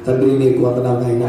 తండ్రి నీకు వందనాలు అయినా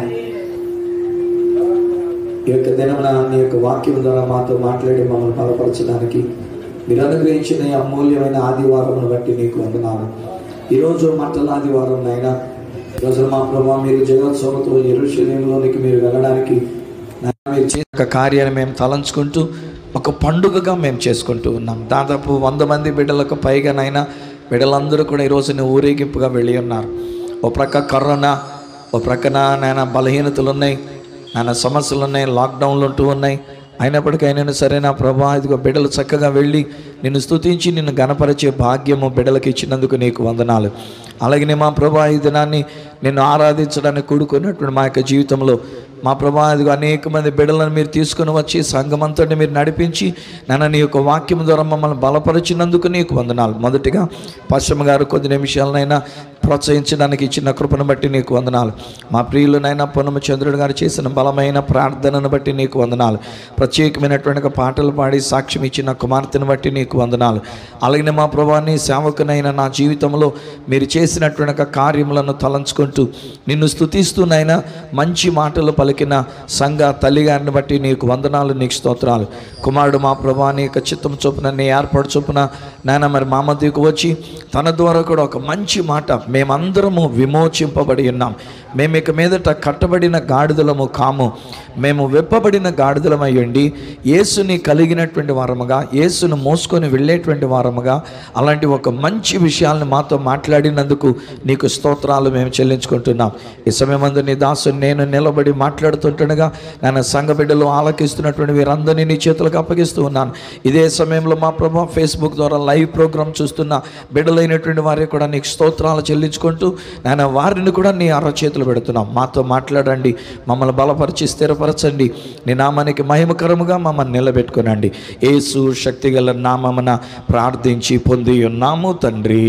ఈ యొక్క దినమున నీ యొక్క వాక్యం ద్వారా మాతో మాట్లాడి మమ్మల్ని బలపరచడానికి మీరు అనుగ్రహించిన ఈ అమూల్యమైన ఆదివారమును బట్టి నీకు వందనాలు ఈరోజు మట్టల ఆదివారం అయినా ఈరోజు మా ప్రభావ మీరు జగోత్సవంతో ఎరుశల్యంలోనికి మీరు వెళ్ళడానికి నాయనా, మీరు చేసిన ఒక కార్యాన్ని మేము తలంచుకుంటూ ఒక పండుగగా మేము చేసుకుంటూ ఉన్నాం దాదాపు వంద మంది బిడ్డలకు పైగానైనా బిడ్డలందరూ కూడా ఈరోజు నీ ఊరేగింపుగా వెళ్ళి ఉన్నారు ఓ ప్రక్క కరోనా ఓ ప్రక్కన నాయన బలహీనతలు ఉన్నాయి నాన్న సమస్యలు ఉన్నాయి లాక్డౌన్లు ఉంటూ ఉన్నాయి అయినప్పటికైనా సరే నా ప్రభా ఇదిగో బిడ్డలు చక్కగా వెళ్ళి నిన్ను స్తుతించి నిన్ను గణపరిచే భాగ్యము బిడ్డలకు ఇచ్చినందుకు నీకు వందనాలు అలాగే మా ప్రభా ఈ దినాన్ని నిన్ను ఆరాధించడానికి కూడుకున్నటువంటి మా యొక్క జీవితంలో మా ప్రభా ఇదిగో అనేక మంది బిడ్డలను మీరు తీసుకుని వచ్చి సంఘమంతటి మీరు నడిపించి నన్ను నీ యొక్క వాక్యం ద్వారా మమ్మల్ని బలపరిచినందుకు నీకు వందనాలు మొదటిగా పశ్చిమ గారు కొద్ది నిమిషాలనైనా ప్రోత్సహించడానికి ఇచ్చిన కృపను బట్టి నీకు వందనాలు మా ప్రియులనైనా పొన్నమ చంద్రుడు గారు చేసిన బలమైన ప్రార్థనను బట్టి నీకు వందనాలు ప్రత్యేకమైనటువంటి ఒక పాటలు పాడి సాక్ష్యం ఇచ్చిన కుమార్తెను బట్టి నీకు వందనాలు అలాగే మా ప్రభాని సేవకునైనా నా జీవితంలో మీరు చేసినటువంటి ఒక కార్యములను తలంచుకుంటూ నిన్ను స్తుతిస్తూనైనా మంచి మాటలు పలికిన సంఘ తల్లిగారిని బట్టి నీకు వందనాలు నీకు స్తోత్రాలు కుమారుడు మా ప్రభా నీ యొక్క చిత్తం చొప్పున నీ ఏర్పాటు చొప్పున నాయన మరి మా మధ్యకు వచ్చి తన ద్వారా కూడా ఒక మంచి మాట మేమందరము విమోచింపబడి ఉన్నాం మేము ఇక మీదట కట్టబడిన గాడిదలము కాము మేము వెప్పబడిన గాడిదలమయ్యండి యేసుని కలిగినటువంటి వారముగా యేసును మోసుకొని వెళ్ళేటువంటి వారముగా అలాంటి ఒక మంచి విషయాలను మాతో మాట్లాడినందుకు నీకు స్తోత్రాలు మేము చెల్లించుకుంటున్నాం ఈ సమయమందు నీ దాసుని నేను నిలబడి మాట్లాడుతుంటుండగా నన్ను సంఘ బిడ్డలు ఆలకిస్తున్నటువంటి వీరందరినీ నీ చేతులకు అప్పగిస్తూ ఉన్నాను ఇదే సమయంలో మా ప్రభా ఫేస్బుక్ ద్వారా లైవ్ ప్రోగ్రామ్ చూస్తున్న బిడ్డలైనటువంటి వారికి కూడా నీకు స్తోత్రాలు చెల్లించుకుంటూ నాయన వారిని కూడా నీ అర చేతులు పెడుతున్నాం మాతో మాట్లాడండి మమ్మల్ని బలపరిచి స్థిరపరచండి నీ నామానికి మహిమకరముగా మమ్మల్ని నిలబెట్టుకునండి యేసు శక్తిగల నామమున ప్రార్థించి పొంది ఉన్నాము తండ్రి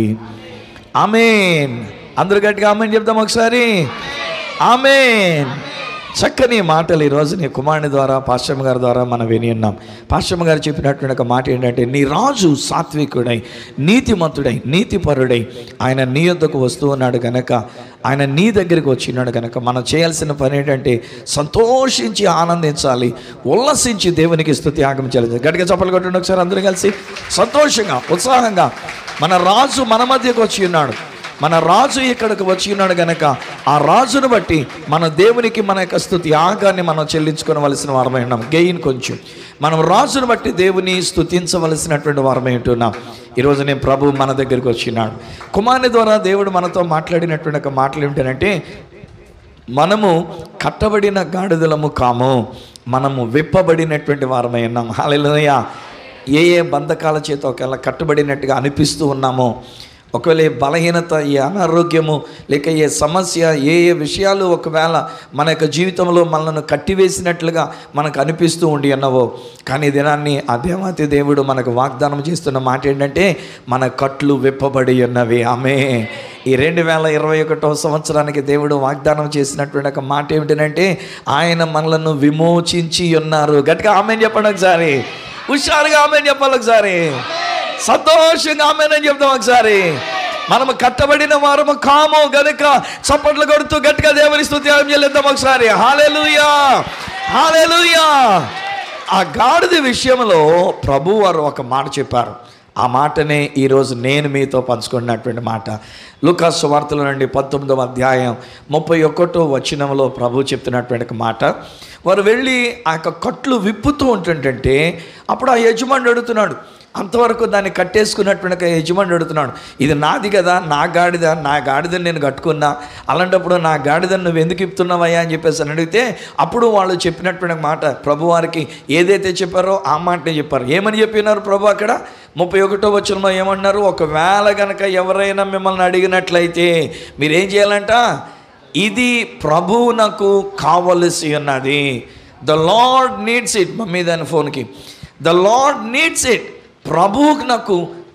ఆమెన్ అందరు గట్టిగా ఆమెన్ చెప్దాం ఒకసారి ఆమెన్ చక్కని మాటలు ఈరోజు నీ కుమారుని ద్వారా పాశ్రమ గారి ద్వారా మనం విని ఉన్నాం పాశ్రమ గారు చెప్పినటువంటి ఒక మాట ఏంటంటే నీ రాజు సాత్వికుడై నీతిమంతుడై నీతిపరుడై ఆయన నీ యొద్దకు వస్తూ ఉన్నాడు గనక ఆయన నీ దగ్గరికి వచ్చినాడు కనుక మనం చేయాల్సిన పని ఏంటంటే సంతోషించి ఆనందించాలి ఉల్లసించి దేవునికి స్థుతి ఆగం చేయాలి గట్టిగా చప్పలు కొట్టండి ఒకసారి అందరూ కలిసి సంతోషంగా ఉత్సాహంగా మన రాజు మన మధ్యకు వచ్చి ఉన్నాడు మన రాజు ఇక్కడికి వచ్చి ఉన్నాడు గనక ఆ రాజును బట్టి మన దేవునికి మన యొక్క స్థుతి ఆగాన్ని మనం చెల్లించుకోవలసిన వారమై ఉన్నాం గెయిన్ కొంచెం మనం రాజును బట్టి దేవుని స్థుతించవలసినటువంటి వారమై ఉంటున్నాం ఈరోజు నేను ప్రభు మన దగ్గరికి వచ్చినాడు కుమారుని ద్వారా దేవుడు మనతో మాట్లాడినటువంటి ఒక మాటలు ఏమిటంటే మనము కట్టబడిన గాడిదలము కాము మనము విప్పబడినటువంటి వారమై ఉన్నాం హాలలోయ ఏ ఏ బంధకాల చేత ఒకవేళ కట్టబడినట్టుగా అనిపిస్తూ ఉన్నామో ఒకవేళ ఏ బలహీనత ఏ అనారోగ్యము లేక ఏ సమస్య ఏ ఏ విషయాలు ఒకవేళ మన యొక్క జీవితంలో మనల్ని కట్టివేసినట్లుగా మనకు అనిపిస్తూ ఉండి అన్నవో కానీ ఈ దినాన్ని ఆ దేవాతి దేవుడు మనకు వాగ్దానం చేస్తున్న మాట ఏంటంటే మన కట్లు విప్పబడి ఉన్నవి ఆమె ఈ రెండు వేల ఇరవై ఒకటో సంవత్సరానికి దేవుడు వాగ్దానం చేసినటువంటి ఒక మాట ఏమిటంటే ఆయన మనలను విమోచించి ఉన్నారు గట్టిగా ఆమె చెప్పండి ఒకసారి హుషారుగా ఆమె చెప్పాలి ఒకసారి సంతోషంగా ఆమెనని చెప్తాం ఒకసారి మనము కట్టబడిన వారము కాము గనుక చప్పట్లు కొడుతూ గట్టిగా దేవుని స్థుతి చెల్లిద్దాం ఒకసారి హాలేలుయా హాలేలుయా ఆ గాడిద విషయంలో ప్రభు వారు ఒక మాట చెప్పారు ఆ మాటనే ఈరోజు నేను మీతో పంచుకున్నటువంటి మాట లుకాస్ వార్తల నుండి పంతొమ్మిదవ అధ్యాయం ముప్పై ఒకటో వచనంలో ప్రభు చెప్తున్నటువంటి ఒక మాట వారు వెళ్ళి ఆ యొక్క కట్లు విప్పుతూ ఉంటుంటే అప్పుడు ఆ యజమానుడు అడుగుతున్నాడు అంతవరకు దాన్ని కట్టేసుకున్నటువంటి ఒక యజమానుడు అడుగుతున్నాడు ఇది నాది కదా నా గాడిద నా గాడిదని నేను కట్టుకున్నా అలాంటప్పుడు నా గాడిదని నువ్వు ఎందుకు ఇప్పుతున్నావయ్యా అని చెప్పేసి అని అడిగితే అప్పుడు వాళ్ళు చెప్పినటువంటి మాట ప్రభు వారికి ఏదైతే చెప్పారో ఆ మాటనే చెప్పారు ఏమని చెప్పినారు ప్రభు అక్కడ ముప్పై ఒకటో వచనంలో ఏమన్నారు ఒకవేళ కనుక ఎవరైనా మిమ్మల్ని అడిగినట్లయితే మీరేం చేయాలంట ఇది ప్రభువునకు కావలసి ఉన్నది the Lord needs it mummy దాని ఫోన్కి ద లార్డ్ నీడ్స్ ఇట్ ప్రభువుకు నాకు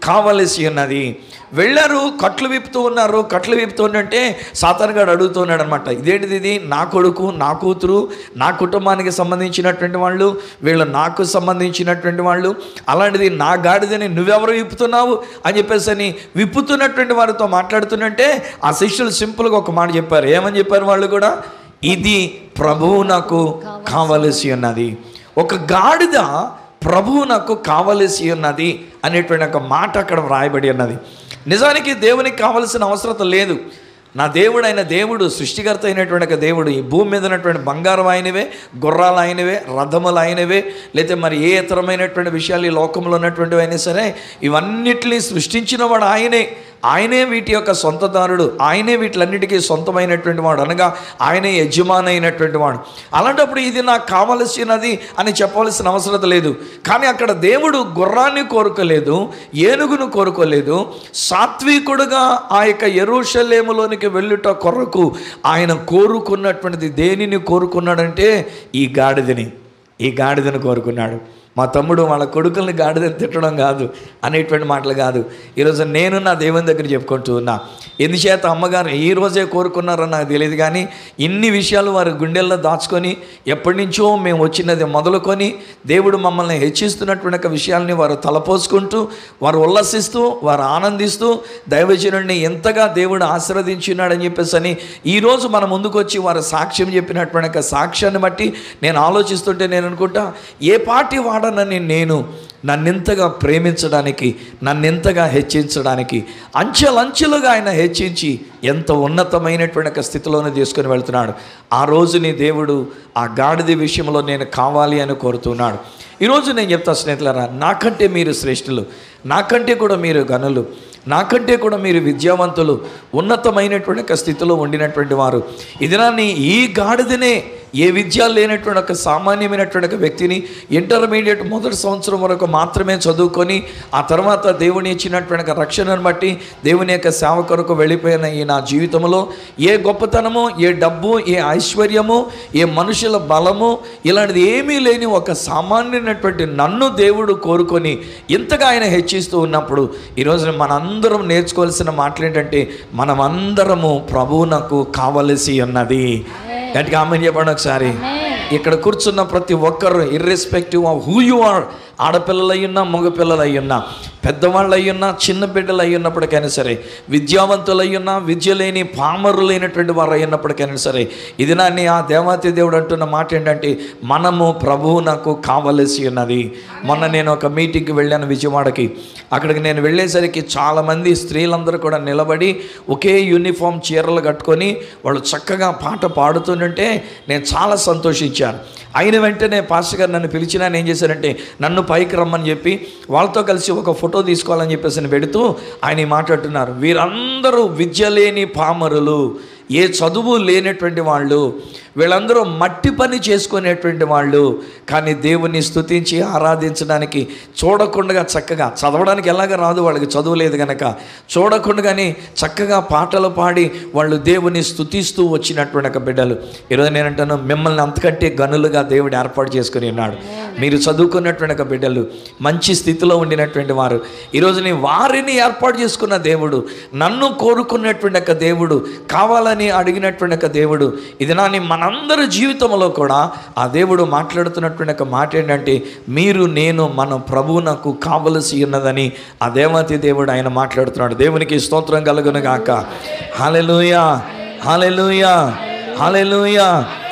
కావలసి ఉన్నది వెళ్ళారు కట్లు విప్పుతూ ఉన్నారు కట్లు విప్పుతూ ఉంటే సాతానుగాడు అడుగుతున్నాడు అనమాట ఇదేంటిది ఇది నా కొడుకు నా కూతురు నా కుటుంబానికి సంబంధించినటువంటి వాళ్ళు వీళ్ళు నాకు సంబంధించినటువంటి వాళ్ళు అలాంటిది నా గాడిదని నువ్వెవరు విప్పుతున్నావు అని చెప్పేసి అని విప్పుతున్నటువంటి వారితో మాట్లాడుతున్నట్టే ఆ శిష్యులు సింపుల్గా ఒక మాట చెప్పారు ఏమని చెప్పారు వాళ్ళు కూడా ఇది ప్రభువు నాకు కావలసి ఉన్నది ఒక గాడిద ప్రభువు నాకు కావలసి ఉన్నది అనేటువంటి ఒక మాట అక్కడ వ్రాయబడి ఉన్నది నిజానికి దేవునికి కావలసిన అవసరత లేదు నా దేవుడు అయిన దేవుడు సృష్టికర్త అయినటువంటి ఒక దేవుడు ఈ భూమి మీద ఉన్నటువంటి బంగారం ఆయనవే గుర్రాలు ఆయనవే రథములు ఆయనవే లేకపోతే మరి ఏ ఇతరమైనటువంటి విషయాలు ఈ లోకంలో ఉన్నటువంటివి అయినా సరే ఇవన్నిటిని సృష్టించిన వాడు ఆయనే ఆయనే వీటి యొక్క సొంతదారుడు ఆయనే వీటిలన్నిటికీ సొంతమైనటువంటి వాడు అనగా ఆయనే యజమాని అయినటువంటి వాడు అలాంటప్పుడు ఇది నాకు కావలసినది అని చెప్పవలసిన అవసరం లేదు కానీ అక్కడ దేవుడు గుర్రాన్ని కోరుకోలేదు ఏనుగును కోరుకోలేదు సాత్వికుడుగా ఆ యొక్క ఎరుషలేములోనికి వెళ్ళుట కొరకు ఆయన కోరుకున్నటువంటిది దేనిని కోరుకున్నాడంటే ఈ గాడిదని ఈ గాడిదను కోరుకున్నాడు మా తమ్ముడు వాళ్ళ కొడుకుల్ని గాడిదని తిట్టడం కాదు అనేటువంటి మాటలు కాదు ఈరోజు నేను నా దేవుని దగ్గర చెప్పుకుంటూ ఉన్నా ఎందుచేత అమ్మగారు ఈ రోజే కోరుకున్నారో నాకు తెలియదు కానీ ఇన్ని విషయాలు వారి గుండెల్లో దాచుకొని ఎప్పటి నుంచో మేము వచ్చినది మొదలుకొని దేవుడు మమ్మల్ని హెచ్చిస్తున్నటువంటి ఒక విషయాల్ని వారు తలపోసుకుంటూ వారు ఉల్లసిస్తూ వారు ఆనందిస్తూ దైవజనుడిని ఎంతగా దేవుడు ఆశీర్వదించున్నాడని చెప్పేసి అని ఈరోజు మన ముందుకు వచ్చి వారు సాక్ష్యం చెప్పినటువంటి ఒక సాక్ష్యాన్ని బట్టి నేను ఆలోచిస్తుంటే నేను అనుకుంటా ఏ పార్టీ వాడనని నేను నన్నెంతగా ప్రేమించడానికి నన్నెంతగా హెచ్చించడానికి అంచెలంచెలుగా ఆయన హెచ్చించి ఎంత ఉన్నతమైనటువంటి ఒక స్థితిలోనే తీసుకొని వెళ్తున్నాడు ఆ రోజు నీ దేవుడు ఆ గాడిద విషయంలో నేను కావాలి అని కోరుతున్నాడు ఈరోజు నేను చెప్తా స్నేహితులారా నాకంటే మీరు శ్రేష్ఠులు నాకంటే కూడా మీరు గనులు నాకంటే కూడా మీరు విద్యావంతులు ఉన్నతమైనటువంటి ఒక స్థితిలో ఉండినటువంటి వారు ఇదినాన్ని ఈ గాడిదనే ఏ విద్య లేనటువంటి ఒక సామాన్యమైనటువంటి ఒక వ్యక్తిని ఇంటర్మీడియట్ మొదటి సంవత్సరం వరకు మాత్రమే చదువుకొని ఆ తర్వాత దేవుని ఇచ్చినటువంటి ఒక రక్షణను బట్టి దేవుని యొక్క సేవ కొరకు వెళ్ళిపోయిన ఈ నా జీవితంలో ఏ గొప్పతనము ఏ డబ్బు ఏ ఐశ్వర్యము ఏ మనుషుల బలము ఇలాంటిది ఏమీ లేని ఒక సామాన్యమైనటువంటి నన్ను దేవుడు కోరుకొని ఇంతగా ఆయన హెచ్చిస్తూ ఉన్నప్పుడు ఈరోజు మనందరం నేర్చుకోవాల్సిన మాటలు ఏంటంటే మనమందరము ప్రభువునకు కావలసి ఉన్నది గట్టిగా ఆమె చెప్పండి ఒకసారి ఇక్కడ కూర్చున్న ప్రతి ఒక్కరు irrespective of who you are ఆడపిల్లలు అయ్యున్నా మగపిల్లలు అయ్యున్నా పెద్దవాళ్ళు అయ్యున్నా చిన్న బిడ్డలు అయ్యున్నప్పటికైనా సరే విద్యావంతులు అయ్యున్నా విద్య లేని పామరులు లేనటువంటి వారు అయ్యున్నప్పటికైనా సరే ఇది నాన్ని ఆ దేవాతి దేవుడు అంటున్న మాట ఏంటంటే మనము ప్రభువు నాకు కావలసి ఉన్నది మొన్న నేను ఒక మీటింగ్కి వెళ్ళాను విజయవాడకి అక్కడికి నేను వెళ్ళేసరికి చాలామంది స్త్రీలందరూ కూడా నిలబడి ఒకే యూనిఫామ్ చీరలు కట్టుకొని వాళ్ళు చక్కగా పాట పాడుతుంటే నేను చాలా సంతోషించాను అయిన వెంటనే పాస్టర్ గారు నన్ను పిలిచినా నేను ఏం చేశానంటే నన్ను పైకి రమ్మని చెప్పి వాళ్ళతో కలిసి ఒక ఫోటో తీసుకోవాలని చెప్పేసి నేను పెడుతూ ఆయన ఈ మాట్లాడుతున్నారు వీరందరూ విద్య లేని పామరులు ఏ చదువు లేనటువంటి వాళ్ళు వీళ్ళందరూ మట్టి పని చేసుకునేటువంటి వాళ్ళు కానీ దేవుని స్తుతించి ఆరాధించడానికి చూడకుండా చక్కగా చదవడానికి ఎలాగ రాదు వాళ్ళకి చదువు లేదు కనుక చూడకుండానే చక్కగా పాటలు పాడి వాళ్ళు దేవుని స్తుతిస్తూ వచ్చినటువంటి ఒక బిడ్డలు ఈరోజు నేనంటాను మిమ్మల్ని అంతకంటే గనులుగా దేవుడు ఏర్పాటు చేసుకుని ఉన్నాడు మీరు చదువుకున్నటువంటి ఒక బిడ్డలు మంచి స్థితిలో ఉండినటువంటి వారు ఈరోజు నీ వారిని ఏర్పాటు చేసుకున్న దేవుడు నన్ను కోరుకున్నటువంటి ఒక దేవుడు కావాలని అడిగినటువంటి ఒక దేవుడు ఇది నాని మనందరి జీవితంలో కూడా ఆ దేవుడు మాట్లాడుతున్నటువంటి ఒక మాట ఏంటంటే మీరు నేను మన ప్రభువునకు కావలసి ఉన్నదని ఆ దేవతి దేవుడు ఆయన మాట్లాడుతున్నాడు దేవునికి స్తోత్రం కలుగును గాక హాలెలూయా హాలెలూయా హాలెలూయా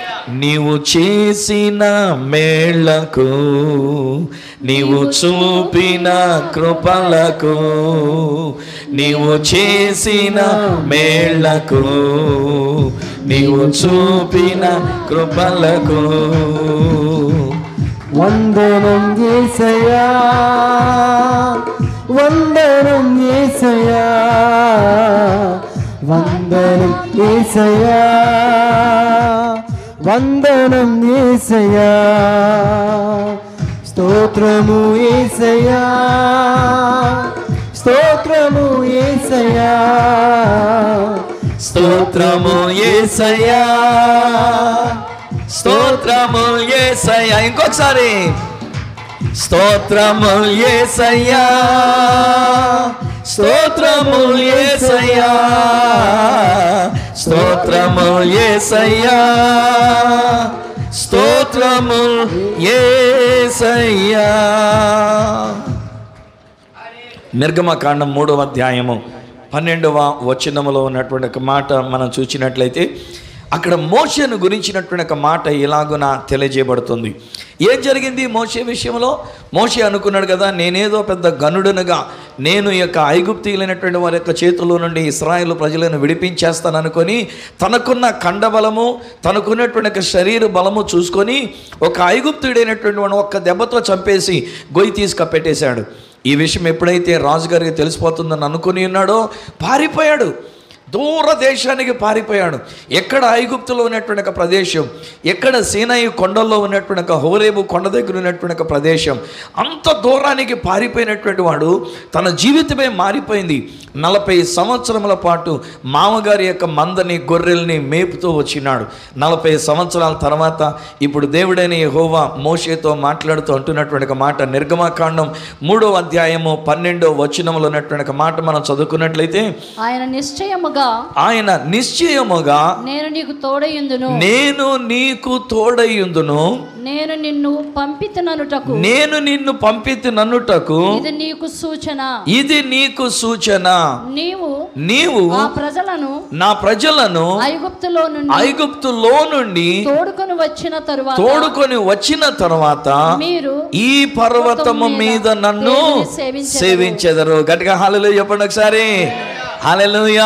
నీవు చేసిన మేళ్లకు నీవు చూపిన కృపలకు నీవు చేసిన మేళ్లకు నీవు చూపిన కృపలకు వందనం ఏసయా వందనం ఏసయా వందనం ఏసయా వందనం ఏసయా స్తోత్రము ఏసయా స్తోత్రము ఏసయా స్తోత్రము ఏసయ్యా స్తోత్రము ఏసయ్యా ఇంకొకసారి స్తోత్రము యేసయ్యా స్తోత్రము యేసయ్యా స్తోత్రము యేసయ్యా స్తోత్రము యేసయ్యా నిర్గమకాండం మూడవ అధ్యాయము పన్నెండవ వచనములో ఉన్నటువంటి ఒక మాట మనం చూసినట్లయితే అక్కడ మోషను గురించినటువంటి ఒక మాట ఇలాగున తెలియజేయబడుతుంది ఏం జరిగింది మోషే విషయంలో మోషే అనుకున్నాడు కదా నేనేదో పెద్ద గనుడనుగా నేను ఈ యొక్క ఐగుప్తీయులైనటువంటి వారి యొక్క చేతుల్లో నుండి ఇస్రాయేల్ ప్రజలను విడిపించేస్తాను అనుకొని తనకున్న కండబలము తనకున్నటువంటి ఒక శరీర బలము చూసుకొని ఒక ఐగుప్తుడైనటువంటి వాడు ఒక్క దెబ్బతో చంపేసి గొయ్యి తీసుకపెట్టేశాడు ఈ విషయం ఎప్పుడైతే రాజుగారికి తెలిసిపోతుందని అనుకుని ఉన్నాడో పారిపోయాడు దూర దేశానికి పారిపోయాడు ఎక్కడ ఐగుప్తులో ఉన్నటువంటి ఒక ప్రదేశం ఎక్కడ సీనాయి కొండల్లో ఉన్నటువంటి ఒక హోరేబు కొండ దగ్గర ఉన్నటువంటి ఒక ప్రదేశం అంత దూరానికి పారిపోయినటువంటి వాడు తన జీవితమే మారిపోయింది నలభై సంవత్సరముల పాటు మామగారి యొక్క మందని గొర్రెల్ని మేపుతూ వచ్చినాడు నలభై సంవత్సరాల తర్వాత ఇప్పుడు దేవుడైన యెహోవా మోషేతో మాట్లాడుతూ అంటున్నటువంటి ఒక మాట నిర్గమకాండం మూడో అధ్యాయము పన్నెండో వచనములో ఉన్నటువంటి ఒక మాట మనం చదువుకున్నట్లయితే ఆయన నిశ్చయముగా ఆయన నిశ్చయముగా నేను నీకు తోడయుందును నేను నీకు తోడయ్యుందును నేను నిన్ను పంపితననుటకు నేను నిన్ను పంపితి నన్నుటకు ఇది నీకు సూచన ఇది నీకు సూచన నీవు నీవు ఆ ప్రజలను నా ప్రజలను ఐగుప్తులో నుండి ఐగుప్తులో నుండి తోడుకొని వచ్చిన తరువాత తోడుకొని వచ్చిన తర్వాత మీరు ఈ పర్వతము మీద నన్ను దేవుని సేవించెదరు. సేవించెదరు గట్టిగా హాలెలు చెప్పండి ఒకసారి హాలెలుయా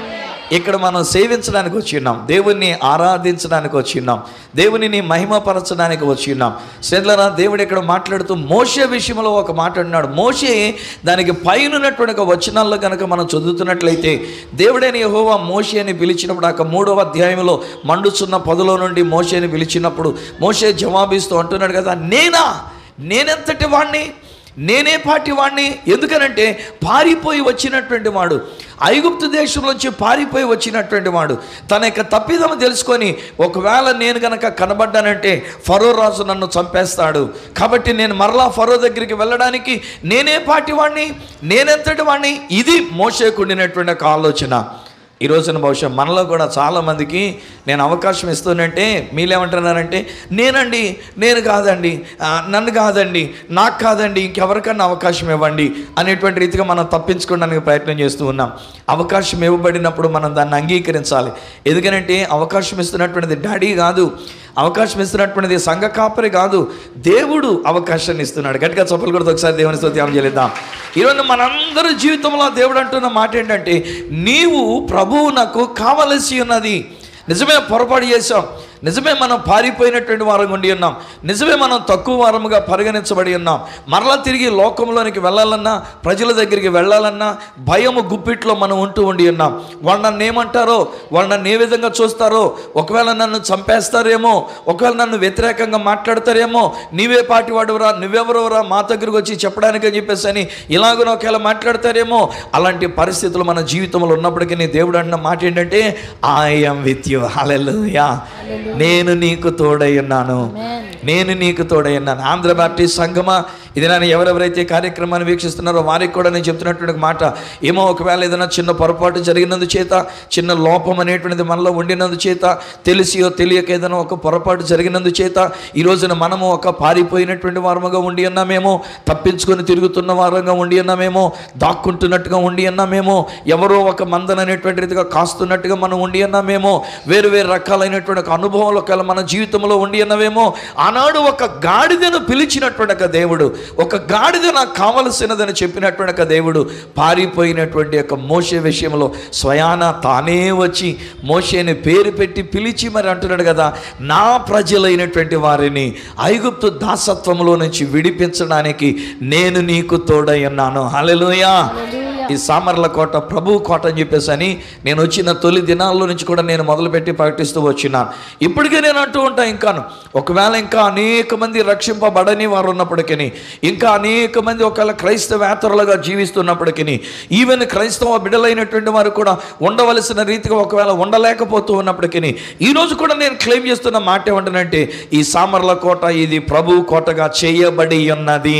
ఇక్కడ మనం సేవించడానికి వచ్చి ఉన్నాం దేవుణ్ణి ఆరాధించడానికి వచ్చి ఉన్నాం దేవునిని మహిమపరచడానికి వచ్చి ఉన్నాం శ్రేలరా దేవుడు ఇక్కడ మాట్లాడుతూ మోషే విషయంలో ఒక మాట అన్నాడు మోషే దానికి పైన ఉన్నటువంటి ఒక వచనాల్లో కనుక మనం చదువుతున్నట్లయితే దేవుడైన యెహోవా మోషే అని పిలిచినప్పుడు ఆ మూడవ అధ్యాయంలో మండుచున్న పదులో నుండి మోషేని పిలిచినప్పుడు మోషే జవాబిస్తూ అంటున్నాడు కదా నేనా నేనెంతటి వాణ్ణి నేనే పాటి వాణ్ణి ఎందుకనంటే పారిపోయి వచ్చినటువంటి వాడు ఐగుప్తు దేశంలోంచి పారిపోయి వచ్చినటువంటి వాడు తన యొక్క తప్పిదము తెలుసుకొని ఒకవేళ నేను గనక కనబడ్డానంటే ఫరో రాజు నన్ను చంపేస్తాడు కాబట్టి నేను మరలా ఫరో దగ్గరికి వెళ్ళడానికి నేనే పాటి వాణ్ణి నేనెంతటి వాణ్ణి ఇది మోసేకుండినటువంటి ఒక ఆలోచన ఈ రోజున బహుశా మనలో కూడా చాలామందికి నేను అవకాశం ఇస్తున్నంటే మీరేమంటున్నారంటే నేనండి నేను కాదండి ఆ, నన్ను కాదండి నాకు కాదండి ఇంకెవరికన్నా అవకాశం ఇవ్వండి అనేటువంటి రీతిగా మనం తప్పించుకోవడానికి ప్రయత్నం చేస్తూ ఉన్నాం అవకాశం ఇవ్వబడినప్పుడు మనం దాన్ని అంగీకరించాలి ఎందుకనంటే అవకాశం ఇస్తున్నటువంటిది డాడీ కాదు అవకాశం ఇస్తున్నటువంటిది సంఘ కాపరి కాదు దేవుడు అవకాశాన్ని ఇస్తున్నాడు గట్టిగా చప్పలు కూడా ఒకసారి దేవుని స్తోత్రం చెల్లిద్దాం ఈరోజు మనందరి జీవితంలో దేవుడు అంటున్న మాట ఏంటంటే నీవు ప్రభువు నాకు కావలసి ఉన్నది నిజమే పొరపాటు చేశాం నిజమే మనం పారిపోయినటువంటి వారం ఉండి ఉన్నాం నిజమే మనం తక్కువ వారముగా పరిగణించబడి ఉన్నాం మరలా తిరిగి లోకంలోనికి వెళ్ళాలన్నా ప్రజల దగ్గరికి వెళ్ళాలన్నా భయము గుప్పిట్లో మనం ఉంటూ ఉండి ఉన్నాం వాళ్ళు నన్ను ఏమంటారో వాళ్ళు నన్ను ఏ విధంగా చూస్తారో ఒకవేళ నన్ను చంపేస్తారేమో ఒకవేళ నన్ను వ్యతిరేకంగా మాట్లాడతారేమో నీవే పాటి వాడురా నువ్వెవరోరా మా దగ్గరకు వచ్చి చెప్పడానికి అని చెప్పేసి అని ఇలాగ ఒకవేళ మాట్లాడతారేమో అలాంటి పరిస్థితులు మన జీవితంలో ఉన్నప్పటికీ నీ దేవుడు అంటున్న మాట ఏంటంటే ఐఎమ్ విత్ యు హల్లెలూయా నేను నీకు తోడై ఉన్నాను నేను నీకు తోడై ఉన్నాను ఆంధ్ర బాప్టిస్ట్ సంఘమా ఇది నన్ను ఎవరెవరైతే కార్యక్రమాన్ని వీక్షిస్తున్నారో వారికి కూడా నేను చెప్తున్నటువంటి ఒక మాట ఏమో ఒకవేళ ఏదైనా చిన్న పొరపాటు జరిగినందు చేత చిన్న లోపం అనేటువంటిది మనలో ఉండినందు చేత తెలిసియో తెలియక ఏదైనా ఒక పొరపాటు జరిగినందు చేత ఈ రోజున మనము ఒక పారిపోయినటువంటి వారముగా ఉండి ఉన్నామేమో తప్పించుకొని తిరుగుతున్న వారంగా ఉండి ఉన్నామేమో దాక్కుంటున్నట్టుగా ఉండి ఉన్నామేమో ఎవరో ఒక మందన అనేటువంటి రీతిగా కాస్తున్నట్టుగా మనం ఉండి ఉన్నామేమో వేరు వేరు రకాలైనటువంటి ఒక అనుభవాలు ఒకవేళ మన జీవితంలో ఉండి ఉన్నవేమో ఆనాడు ఒక గాడిదను పిలిచినటువంటి ఒక దేవుడు ఒక గాడిద నాకు కావలసినదని చెప్పినటువంటి ఒక దేవుడు పారిపోయినటువంటి యొక్క మోషే విషయంలో స్వయాన తానే వచ్చి మోషేని పేరు పెట్టి పిలిచి మరి అంటున్నాడు కదా నా ప్రజలైనటువంటి వారిని ఐగుప్తు దాసత్వంలో నుంచి విడిపించడానికి నేను నీకు తోడై ఉన్నాను హల్లెలూయా ఈ సామర్ల కోట ప్రభు కోట అని చెప్పేసి అని నేను వచ్చిన తొలి దినాల్లో నుంచి కూడా నేను మొదలుపెట్టి ప్రకటిస్తూ వచ్చినాను ఇప్పటికే నేను అంటూ ఉంటాను ఇంకాను ఒకవేళ ఇంకా అనేక మంది రక్షింపబడని వారు ఉన్నప్పటికీ ఇంకా అనేక మంది ఒకవేళ క్రైస్తవేతరులుగా జీవిస్తున్నప్పటికీ ఈవెన్ క్రైస్తవ బిడ్డలైనటువంటి వారు కూడా ఉండవలసిన రీతిగా ఒకవేళ ఉండలేకపోతూ ఉన్నప్పటికీ ఈ రోజు కూడా నేను క్లెయిమ్ చేస్తున్న మాట ఏమంటానంటే ఈ సామర్ల కోట ఇది ప్రభు కోటగా చేయబడి ఉన్నది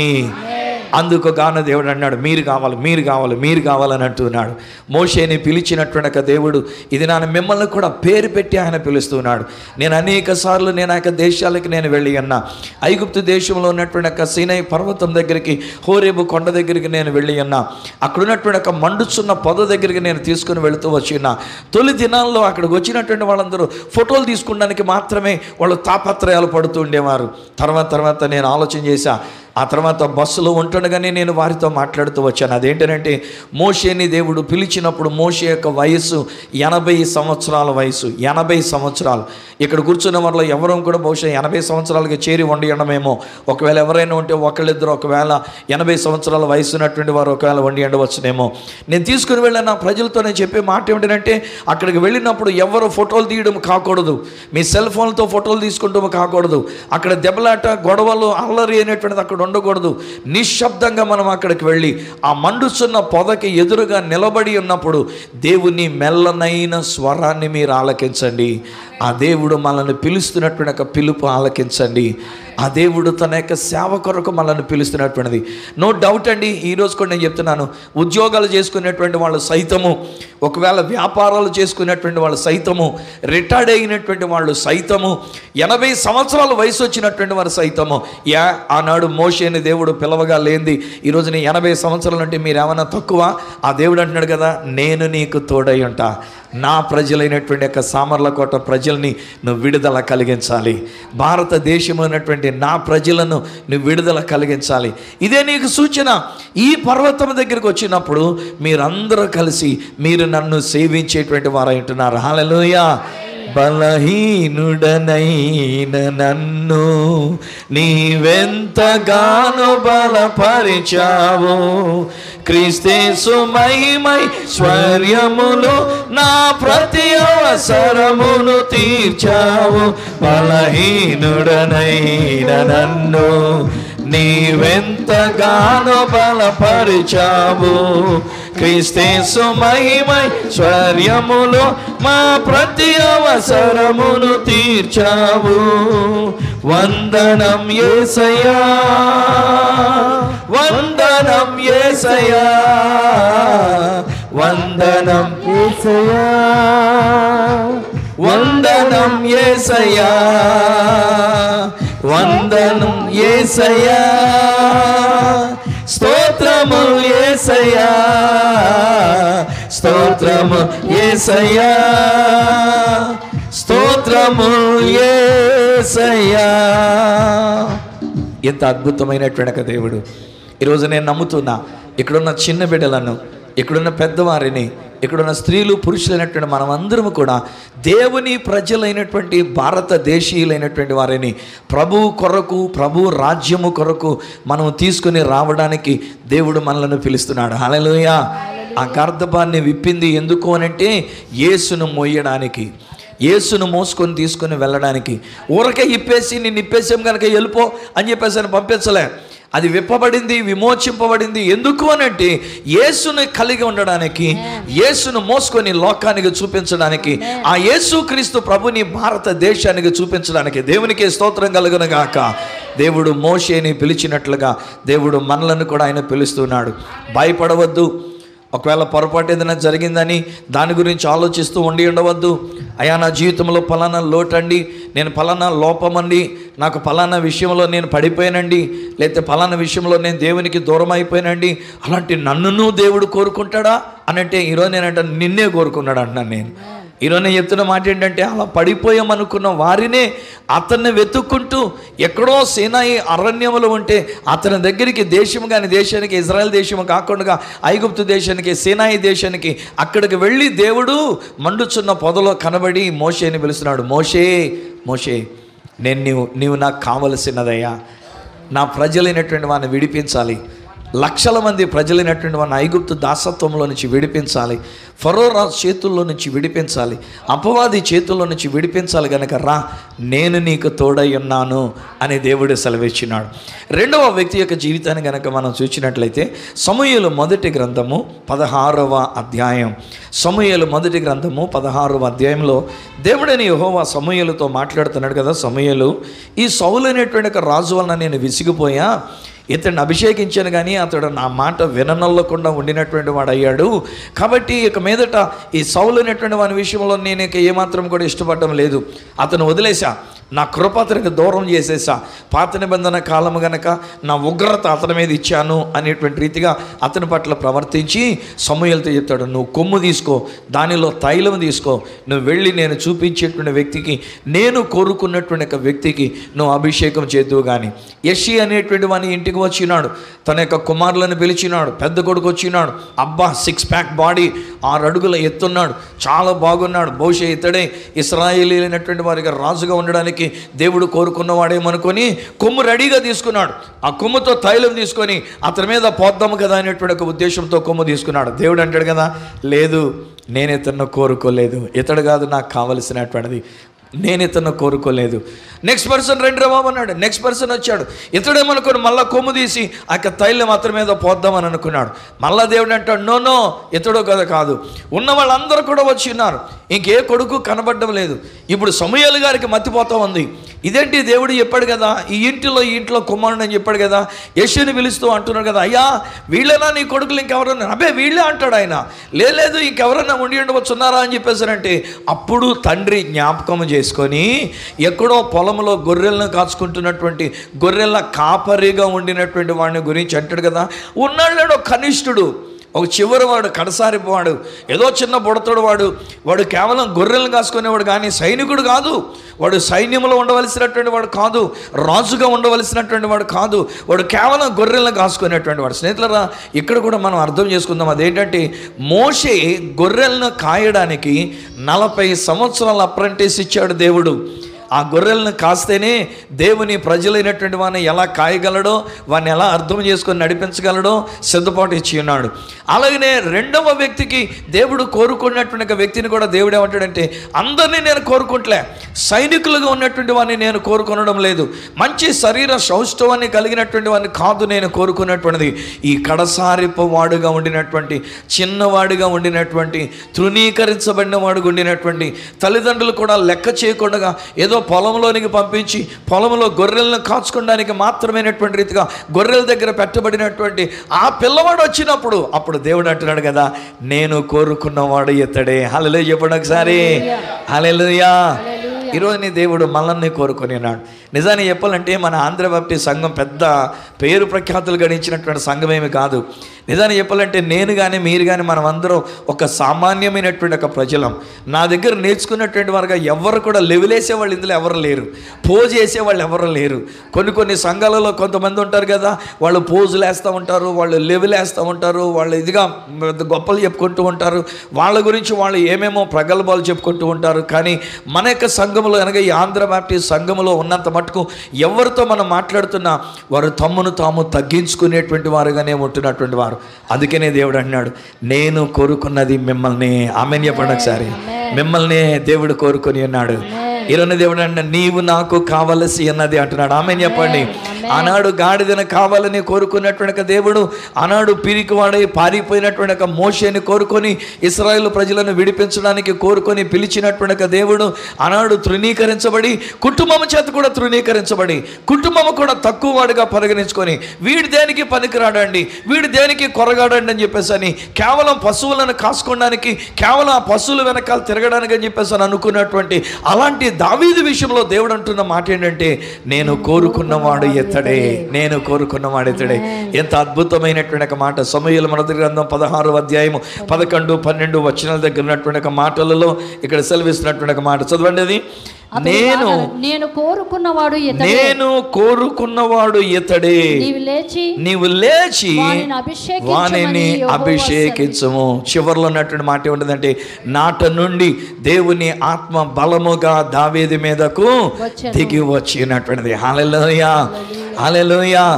అందుకు గాన దేవుడు అన్నాడు మీరు కావాలి మీరు కావాలి మీరు కావాలని అంటున్నాడు మోషేని పిలిచినటువంటి ఒక దేవుడు ఇది నాన్న మిమ్మల్ని కూడా పేరు పెట్టి ఆయన పిలుస్తున్నాడు నేను అనేక సార్లు నేను ఆ యొక్క దేశాలకి నేను వెళ్ళి అన్నా ఐగుప్తు దేశంలో ఉన్నటువంటి ఒక సీనై పర్వతం దగ్గరికి హోరేబు కొండ దగ్గరికి నేను వెళ్ళి అన్నా అక్కడ ఉన్నటువంటి ఒక మండుచున్న పొద దగ్గరికి నేను తీసుకుని వెళుతూ వచ్చిన తొలి దినాల్లో అక్కడికి వచ్చినటువంటి వాళ్ళందరూ ఫోటోలు తీసుకోవడానికి మాత్రమే వాళ్ళు తాపత్రయాలు పడుతూ ఉండేవారు తర్వాత తర్వాత నేను ఆలోచన చేశా ఆ తర్వాత బస్సులో ఉంటుండగానే నేను వారితో మాట్లాడుతూ వచ్చాను అదేంటంటే మోషేని దేవుడు పిలిచినప్పుడు మోషే యొక్క వయస్సు ఎనభై సంవత్సరాల వయసు ఎనభై సంవత్సరాలు ఇక్కడ కూర్చున్న వాళ్ళలో ఎవరూ కూడా బహుశా ఎనభై సంవత్సరాలకి చేరి వండి ఉండమేమో ఒకవేళ ఎవరైనా ఉంటే ఒకళ్ళిద్దరు ఒకవేళ ఎనభై సంవత్సరాల వయసు ఉన్నటువంటి వారు ఒకవేళ వండి ఉండవచ్చునేమో నేను తీసుకుని వెళ్ళిన నా ప్రజలతో నేను చెప్పే మాట ఏమిటంటే అక్కడికి వెళ్ళినప్పుడు ఎవరు ఫోటోలు తీయడం కాకూడదు మీ సెల్ ఫోన్లతో ఫోటోలు తీసుకుంటూ కాకూడదు అక్కడ దెబ్బలాట గొడవలు అల్లరి అనేటువంటిది అక్కడ ఉండకూడదు నిశ్శబ్దంగా మనం అక్కడికి వెళ్ళి ఆ మండుచున్న పొదకి ఎదురుగా నిలబడి ఉన్నప్పుడు దేవుని మెల్లనైన స్వరాన్ని మీరు ఆలకించండి ఆ దేవుడు మనల్ని పిలుస్తున్నటువంటి ఒక పిలుపు ఆలకించండి ఆ దేవుడు తన యొక్క సేవ కొరకు మనల్ని పిలుస్తున్నటువంటిది నో డౌట్ అండి ఈరోజు కూడా నేను చెప్తున్నాను ఉద్యోగాలు చేసుకునేటువంటి వాళ్ళు సైతము ఒకవేళ వ్యాపారాలు చేసుకునేటువంటి వాళ్ళు సైతము రిటైర్డ్ అయినటువంటి వాళ్ళు సైతము ఎనభై సంవత్సరాల వయసు వచ్చినటువంటి వారు సైతము యా ఆనాడు మోషేని దేవుడు పిలవగా లేనిది ఈరోజు నీ ఎనభై సంవత్సరాలు అంటే మీరు ఏమైనా తక్కువ ఆ దేవుడు అంటున్నాడు కదా నేను నీకు తోడై ఉంటా నా ప్రజలైనటువంటి యొక్క సామర్లకోట ప్రజల్ని నువ్వు విడుదల కలిగించాలి భారతదేశంలో ఉన్నటువంటి నా ప్రజలను నువ్వు విడుదల కలిగించాలి ఇదే నీకు సూచన ఈ పర్వతం దగ్గరికి వచ్చినప్పుడు మీరందరూ కలిసి మీరు నన్ను సేవించేటువంటి వారు అంటున్నారు హాలలోయా బలహీనుడనైన నన్ను నీవెంతగానో బలపరిచావు క్రీస్తేసు మహిమై స్వర్యములు నా ప్రతి అవసరమును తీర్చావు బలహీనుడనైన నన్ను నీవెంతగానో బలపరిచావు క్రీస్తేసు మహిమై స్వర్యములో మా ప్రతి అవసరమును తీర్చావు వందనం ఏసయ్యా వందనం ఏసయ్యా వందనం ఏసయ్యా వందనం ఏసయ్యా వందనం ఏసయ్యా స్తోత్రము ఏసయ్యా స్తోత్రము ఏసయ్యా స్తోత్రము ఏసయ్యా ఎంత అద్భుతమైనటువంటి ఒక దేవుడు ఈరోజు నేను నమ్ముతున్నా ఇక్కడున్న చిన్న బిడ్డలను ఇక్కడున్న పెద్దవారిని ఇక్కడున్న స్త్రీలు పురుషులైనటువంటి మనమందరము కూడా దేవుని ప్రజలైనటువంటి భారతదేశీయులైనటువంటి వారిని ప్రభు కొరకు ప్రభు రాజ్యము కొరకు మనం తీసుకుని రావడానికి దేవుడు మనలను పిలుస్తున్నాడు హల్లెలూయ ఆ గర్ధపాన్ని విప్పింది ఎందుకు అనంటే యేసును మోయడానికి యేసును మోసుకొని తీసుకొని వెళ్ళడానికి ఊరకే ఇప్పేసి నేను ఇప్పేసాం కనుక వెళ్ళిపో అని చెప్పేసి ఆయన పంపించలే అది విప్పబడింది విమోచింపబడింది ఎందుకు అనంటే యేసుని కలిగి ఉండడానికి యేసును మోసుకొని లోకానికి చూపించడానికి ఆ యేసు క్రీస్తు ప్రభుని భారతదేశానికి చూపించడానికి దేవునికి స్తోత్రం కలుగును గాక దేవుడు మోషేని పిలిచినట్లుగా దేవుడు మనలను కూడా ఆయన పిలుస్తున్నాడు భయపడవద్దు ఒకవేళ పొరపాటు ఏదైనా జరిగిందని దాని గురించి ఆలోచిస్తూ ఉండి ఉండవద్దు అయా నా జీవితంలో ఫలానా లోటండి నేను ఫలానా లోపమండి నాకు ఫలానా విషయంలో నేను పడిపోయానండి లేకపోతే ఫలానా విషయంలో నేను దేవునికి దూరం అయిపోయానండి అలాంటి నన్నును దేవుడు కోరుకుంటాడా అనంటే ఈరోజు నేనంటే నిన్నే కోరుకున్నాడు అంటున్నాను నేను ఈరోజు నేను చెప్తున్న మాట ఏంటంటే అలా పడిపోయామనుకున్న వారినే అతన్ని వెతుక్కుంటూ ఎక్కడో సేనాయి అరణ్యములు ఉంటే అతని దగ్గరికి దేశం కానీ దేశానికి ఇజ్రాయెల్ దేశం కాకుండా ఐగుప్తు దేశానికి సేనాయి దేశానికి అక్కడికి వెళ్ళి దేవుడు మండుచున్న పొదలో కనబడి మోషేని పిలుస్తున్నాడు మోషే మోషే నేను నీవు నీవు నాకు కావలసినదయ్యా నా ప్రజలైనటువంటి వారిని విడిపించాలి లక్షల మంది ప్రజలైనటువంటి మన ఐగుప్తు దాసత్వంలో నుంచి విడిపించాలి ఫరో రాజు చేతుల్లో నుంచి విడిపించాలి అపవాది చేతుల్లో నుంచి విడిపించాలి గనక రా నేను నీకు తోడై ఉన్నాను అని దేవుడు సెలవిచ్చినాడు రెండవ వ్యక్తి యొక్క జీవితాన్ని గనక మనం చూసినట్లయితే సమూహలు మొదటి గ్రంథము పదహారవ అధ్యాయం సమూహలు మొదటి గ్రంథము పదహారవ అధ్యాయంలో దేవుడని యెహోవా సమూహలతో మాట్లాడుతున్నాడు కదా సమూహలు ఈ సౌలు అనేటువంటి ఒక రాజు వలన నేను విసిగిపోయా ఇతన్ని అభిషేకించాను కానీ అతడు నా మాట విననల్లకుండా ఉండినటువంటి వాడు అయ్యాడు కాబట్టి ఇక మీదట ఈ సౌలు అనేటువంటి వాని విషయంలో నేను ఇక ఏమాత్రం కూడా ఇష్టపడడం లేదు అతను వదిలేసా నా కృప అతనికి దూరం చేసేసా పాత నిబంధన కాలం గనక నా ఉగ్రత అతని మీద ఇచ్చాను అనేటువంటి రీతిగా అతని పట్ల ప్రవర్తించి సమూహలతో చెప్తాడు నువ్వు కొమ్ము తీసుకో దానిలో తైలం తీసుకో నువ్వు వెళ్ళి నేను చూపించేటువంటి వ్యక్తికి నేను కోరుకున్నటువంటి ఒక వ్యక్తికి నువ్వు అభిషేకం చేద్దువు కానీ యషి అనేటువంటి వాని ఇంటికి వచ్చినాడు తన యొక్క కుమారులను పిలిచినాడు పెద్ద కొడుకు వచ్చినాడు అబ్బా సిక్స్ ప్యాక్ బాడీ ఆరు అడుగుల ఎత్తున్నాడు చాలా బాగున్నాడు బహుశా ఇతడే ఇస్రాయేలీలైనటువంటి వారికి రాజుగా ఉండడానికి దేవుడు కోరుకున్నవాడేమనుకొని కొమ్ము రెడీగా తీసుకున్నాడు ఆ కొమ్ముతో తైలం తీసుకొని అతని మీద పోద్దాము కదా అనేటువంటి ఒక ఉద్దేశంతో కొమ్ము తీసుకున్నాడు దేవుడు అంటాడు కదా లేదు నేను ఇతను కోరుకోలేదు ఇతడు కాదు నాకు కావలసినటువంటిది నేను ఇతను కోరుకోలేదు నెక్స్ట్ పర్సన్ రెండు బాబు అన్నాడు నెక్స్ట్ పర్సన్ వచ్చాడు ఇతడేమనుకోని మళ్ళా కొమ్ము తీసి ఆ యొక్క తైలం అతని మీద పోద్దామని అనుకున్నాడు మళ్ళా దేవుడు అంటాడు నో నో ఇతడో కదా కాదు ఉన్న వాళ్ళందరూ కూడా వచ్చి ఉన్నారు ఇంకే కొడుకు కనబడడం లేదు ఇప్పుడు సమయాలు గారికి మతిపోతా ఉంది ఇదేంటి దేవుడు చెప్పాడు కదా ఈ ఇంటిలో ఈ ఇంట్లో కుమారుడు అని చెప్పాడు కదా యశుని పిలుస్తూ అంటున్నాడు కదా అయ్యా వీళ్ళేనా నీ కొడుకులు ఇంకెవరన్నా అబ్బే వీళ్ళే అంటాడు ఆయన "లే- లేదు ఇంకెవరన్నా ఉండి ఉండవచ్చున్నారా అని చెప్పేసారంటే అప్పుడు తండ్రి జ్ఞాపకం చేసుకొని ఎక్కడో పొలంలో గొర్రెలను కాచుకుంటున్నటువంటి గొర్రెల కాపరిగా ఉండినటువంటి వాడిని గురించి అంటాడు కదా ఉన్నాడు ఒక కనిష్ఠుడు ఒక చివరి వాడు కడసారి వాడు ఏదో చిన్న బుడతడు వాడు వాడు కేవలం గొర్రెలను కాసుకునేవాడు కానీ సైనికుడు కాదు వాడు సైన్యంలో ఉండవలసినటువంటి వాడు కాదు రాజుగా ఉండవలసినటువంటి వాడు కాదు వాడు కేవలం గొర్రెలను కాసుకునేటువంటి వాడు స్నేహితులరా ఇక్కడ కూడా మనం అర్థం చేసుకుందాం అదేంటంటే మోషే గొర్రెలను కాయడానికి నలభై సంవత్సరాల అప్రెంటిస్ ఇచ్చాడు దేవుడు ఆ గొర్రెలను కాస్తేనే దేవుని ప్రజలైనటువంటి వాడిని ఎలా కాయగలడో వాడిని ఎలా అర్థం చేసుకొని నడిపించగలడో సిద్ధపాటు ఇచ్చి ఉన్నాడు అలాగనే రెండవ వ్యక్తికి దేవుడు కోరుకున్నటువంటి ఒక వ్యక్తిని కూడా దేవుడు ఏమంటాడంటే అందరినీ నేను కోరుకుంటలే సైనికులుగా ఉన్నటువంటి వాడిని నేను కోరుకొనడం లేదు మంచి శరీర సౌష్ఠవాన్ని కలిగినటువంటి వాడిని కాదు నేను కోరుకున్నటువంటిది ఈ కడసారిపు వాడుగా ఉండినటువంటి చిన్నవాడిగా ఉండినటువంటి తృణీకరించబడిన వాడుగా ఉండినటువంటి తల్లిదండ్రులు కూడా లెక్క చేయకుండా ఏదో పొలంలోనికి పంపించి పొలంలో గొర్రెలను కాచుకోవడానికి మాత్రమైనటువంటి రీతిగా గొర్రెల దగ్గర పెట్టబడినటువంటి ఆ పిల్లవాడు వచ్చినప్పుడు అప్పుడు దేవుడు అంటున్నాడు కదా నేను కోరుకున్నవాడు ఇతడే హలో చెప్పండి ఒకసారి హల్లెలూయా ఈరోజు నీ దేవుడు మనల్ని కోరుకొని ఉన్నాడు నిజాన్ని చెప్పాలంటే మన ఆంధ్ర బాప్టి సంఘం పెద్ద పేరు ప్రఖ్యాతులు గడించినటువంటి సంఘం ఏమి కాదు నిజాన్ని చెప్పాలంటే నేను కానీ మీరు కానీ మనం అందరం ఒక సామాన్యమైనటువంటి ఒక ప్రజలం నా దగ్గర నేర్చుకున్నటువంటి వారుగా ఎవరు కూడా లెవెలేసే వాళ్ళు ఇందులో ఎవరు లేరు పోజ్ చేసే వాళ్ళు ఎవరు లేరు కొన్ని కొన్ని సంఘాలలో కొంతమంది ఉంటారు కదా వాళ్ళు పోజులు వేస్తూ ఉంటారు వాళ్ళు లెవెల్ వేస్తూ ఉంటారు వాళ్ళు ఇదిగా పెద్ద గొప్పలు చెప్పుకుంటూ ఉంటారు వాళ్ళ గురించి వాళ్ళు ఏమేమో ప్రగల్భాలు చెప్పుకుంటూ ఉంటారు కానీ మన యొక్క సంఘంలో కనుక ఈ ఆంధ్ర బాప్టిస్ట్ సంఘంలో ఉన్నంత మటుకు ఎవరితో మనం మాట్లాడుతున్నా వారు తమ్మును తాము తగ్గించుకునేటువంటి వారుగానే ఉంటున్నటువంటి వారు అందుకనే దేవుడు అన్నాడు నేను కోరుకున్నది మిమ్మల్ని ఆమెన్ చెప్పండి ఒకసారి మిమ్మల్ని దేవుడు కోరుకొని ఉన్నాడు ఈరోజు దేవుడు అన్న నీవు నాకు కావలసి అన్నది అంటున్నాడు ఆమె చెప్పండి ఆనాడు గాడిదను కావాలని కోరుకున్నటువంటి ఒక దేవుడు ఆనాడు పిరికివాడై పారిపోయినటువంటి ఒక మోషేని కోరుకొని ఇస్రాయేల్ ప్రజలను విడిపించడానికి కోరుకొని పిలిచినటువంటి ఒక దేవుడు ఆనాడు తృణీకరించబడి కుటుంబం చేత కూడా తృణీకరించబడి కుటుంబం కూడా తక్కువ వాడిగా పరిగణించుకొని వీడి దేనికి పనికిరాడండి వీడి దేనికి కొరగాడండి అని చెప్పేసి అని కేవలం పశువులను కాసుకోవడానికి కేవలం ఆ పశువుల వెనకాల తిరగడానికి అని చెప్పేసి అని అనుకున్నటువంటి అలాంటి దావీదు విషయంలో దేవుడు అంటున్న మాట ఏంటంటే నేను కోరుకున్నవాడు ఎత్తడే నేను కోరుకున్నవాడు ఎత్తడే ఎంత అద్భుతమైనటువంటి ఒక మాట సమయలు మొదటి గ్రంథం పదహారు అధ్యాయము పదకొండు పన్నెండు వచనాల దగ్గర ఉన్నటువంటి ఒక మాటలలో ఇక్కడ సెలవిస్తున్నటువంటి ఒక మాట చదవండి అది అతడు నేను ఇలాగ, నేను కోరుకున్నవాడు ఇతడే నేను కోరుకున్నవాడు ఇతడే నీవు లేచి నీవు లేచి వానిని అభిషేకించమని వానిని యెహోవా అభిషేకించము చివరిలో ఉన్నటువంటి మాట ఏముంటుందంటే నాట నుండి దేవుని ఆత్మ బలముగా దావేది మీదకు వచ్చెను. దిగి వచ్చినటువంటిది హాలెలోయ హాలెలోయ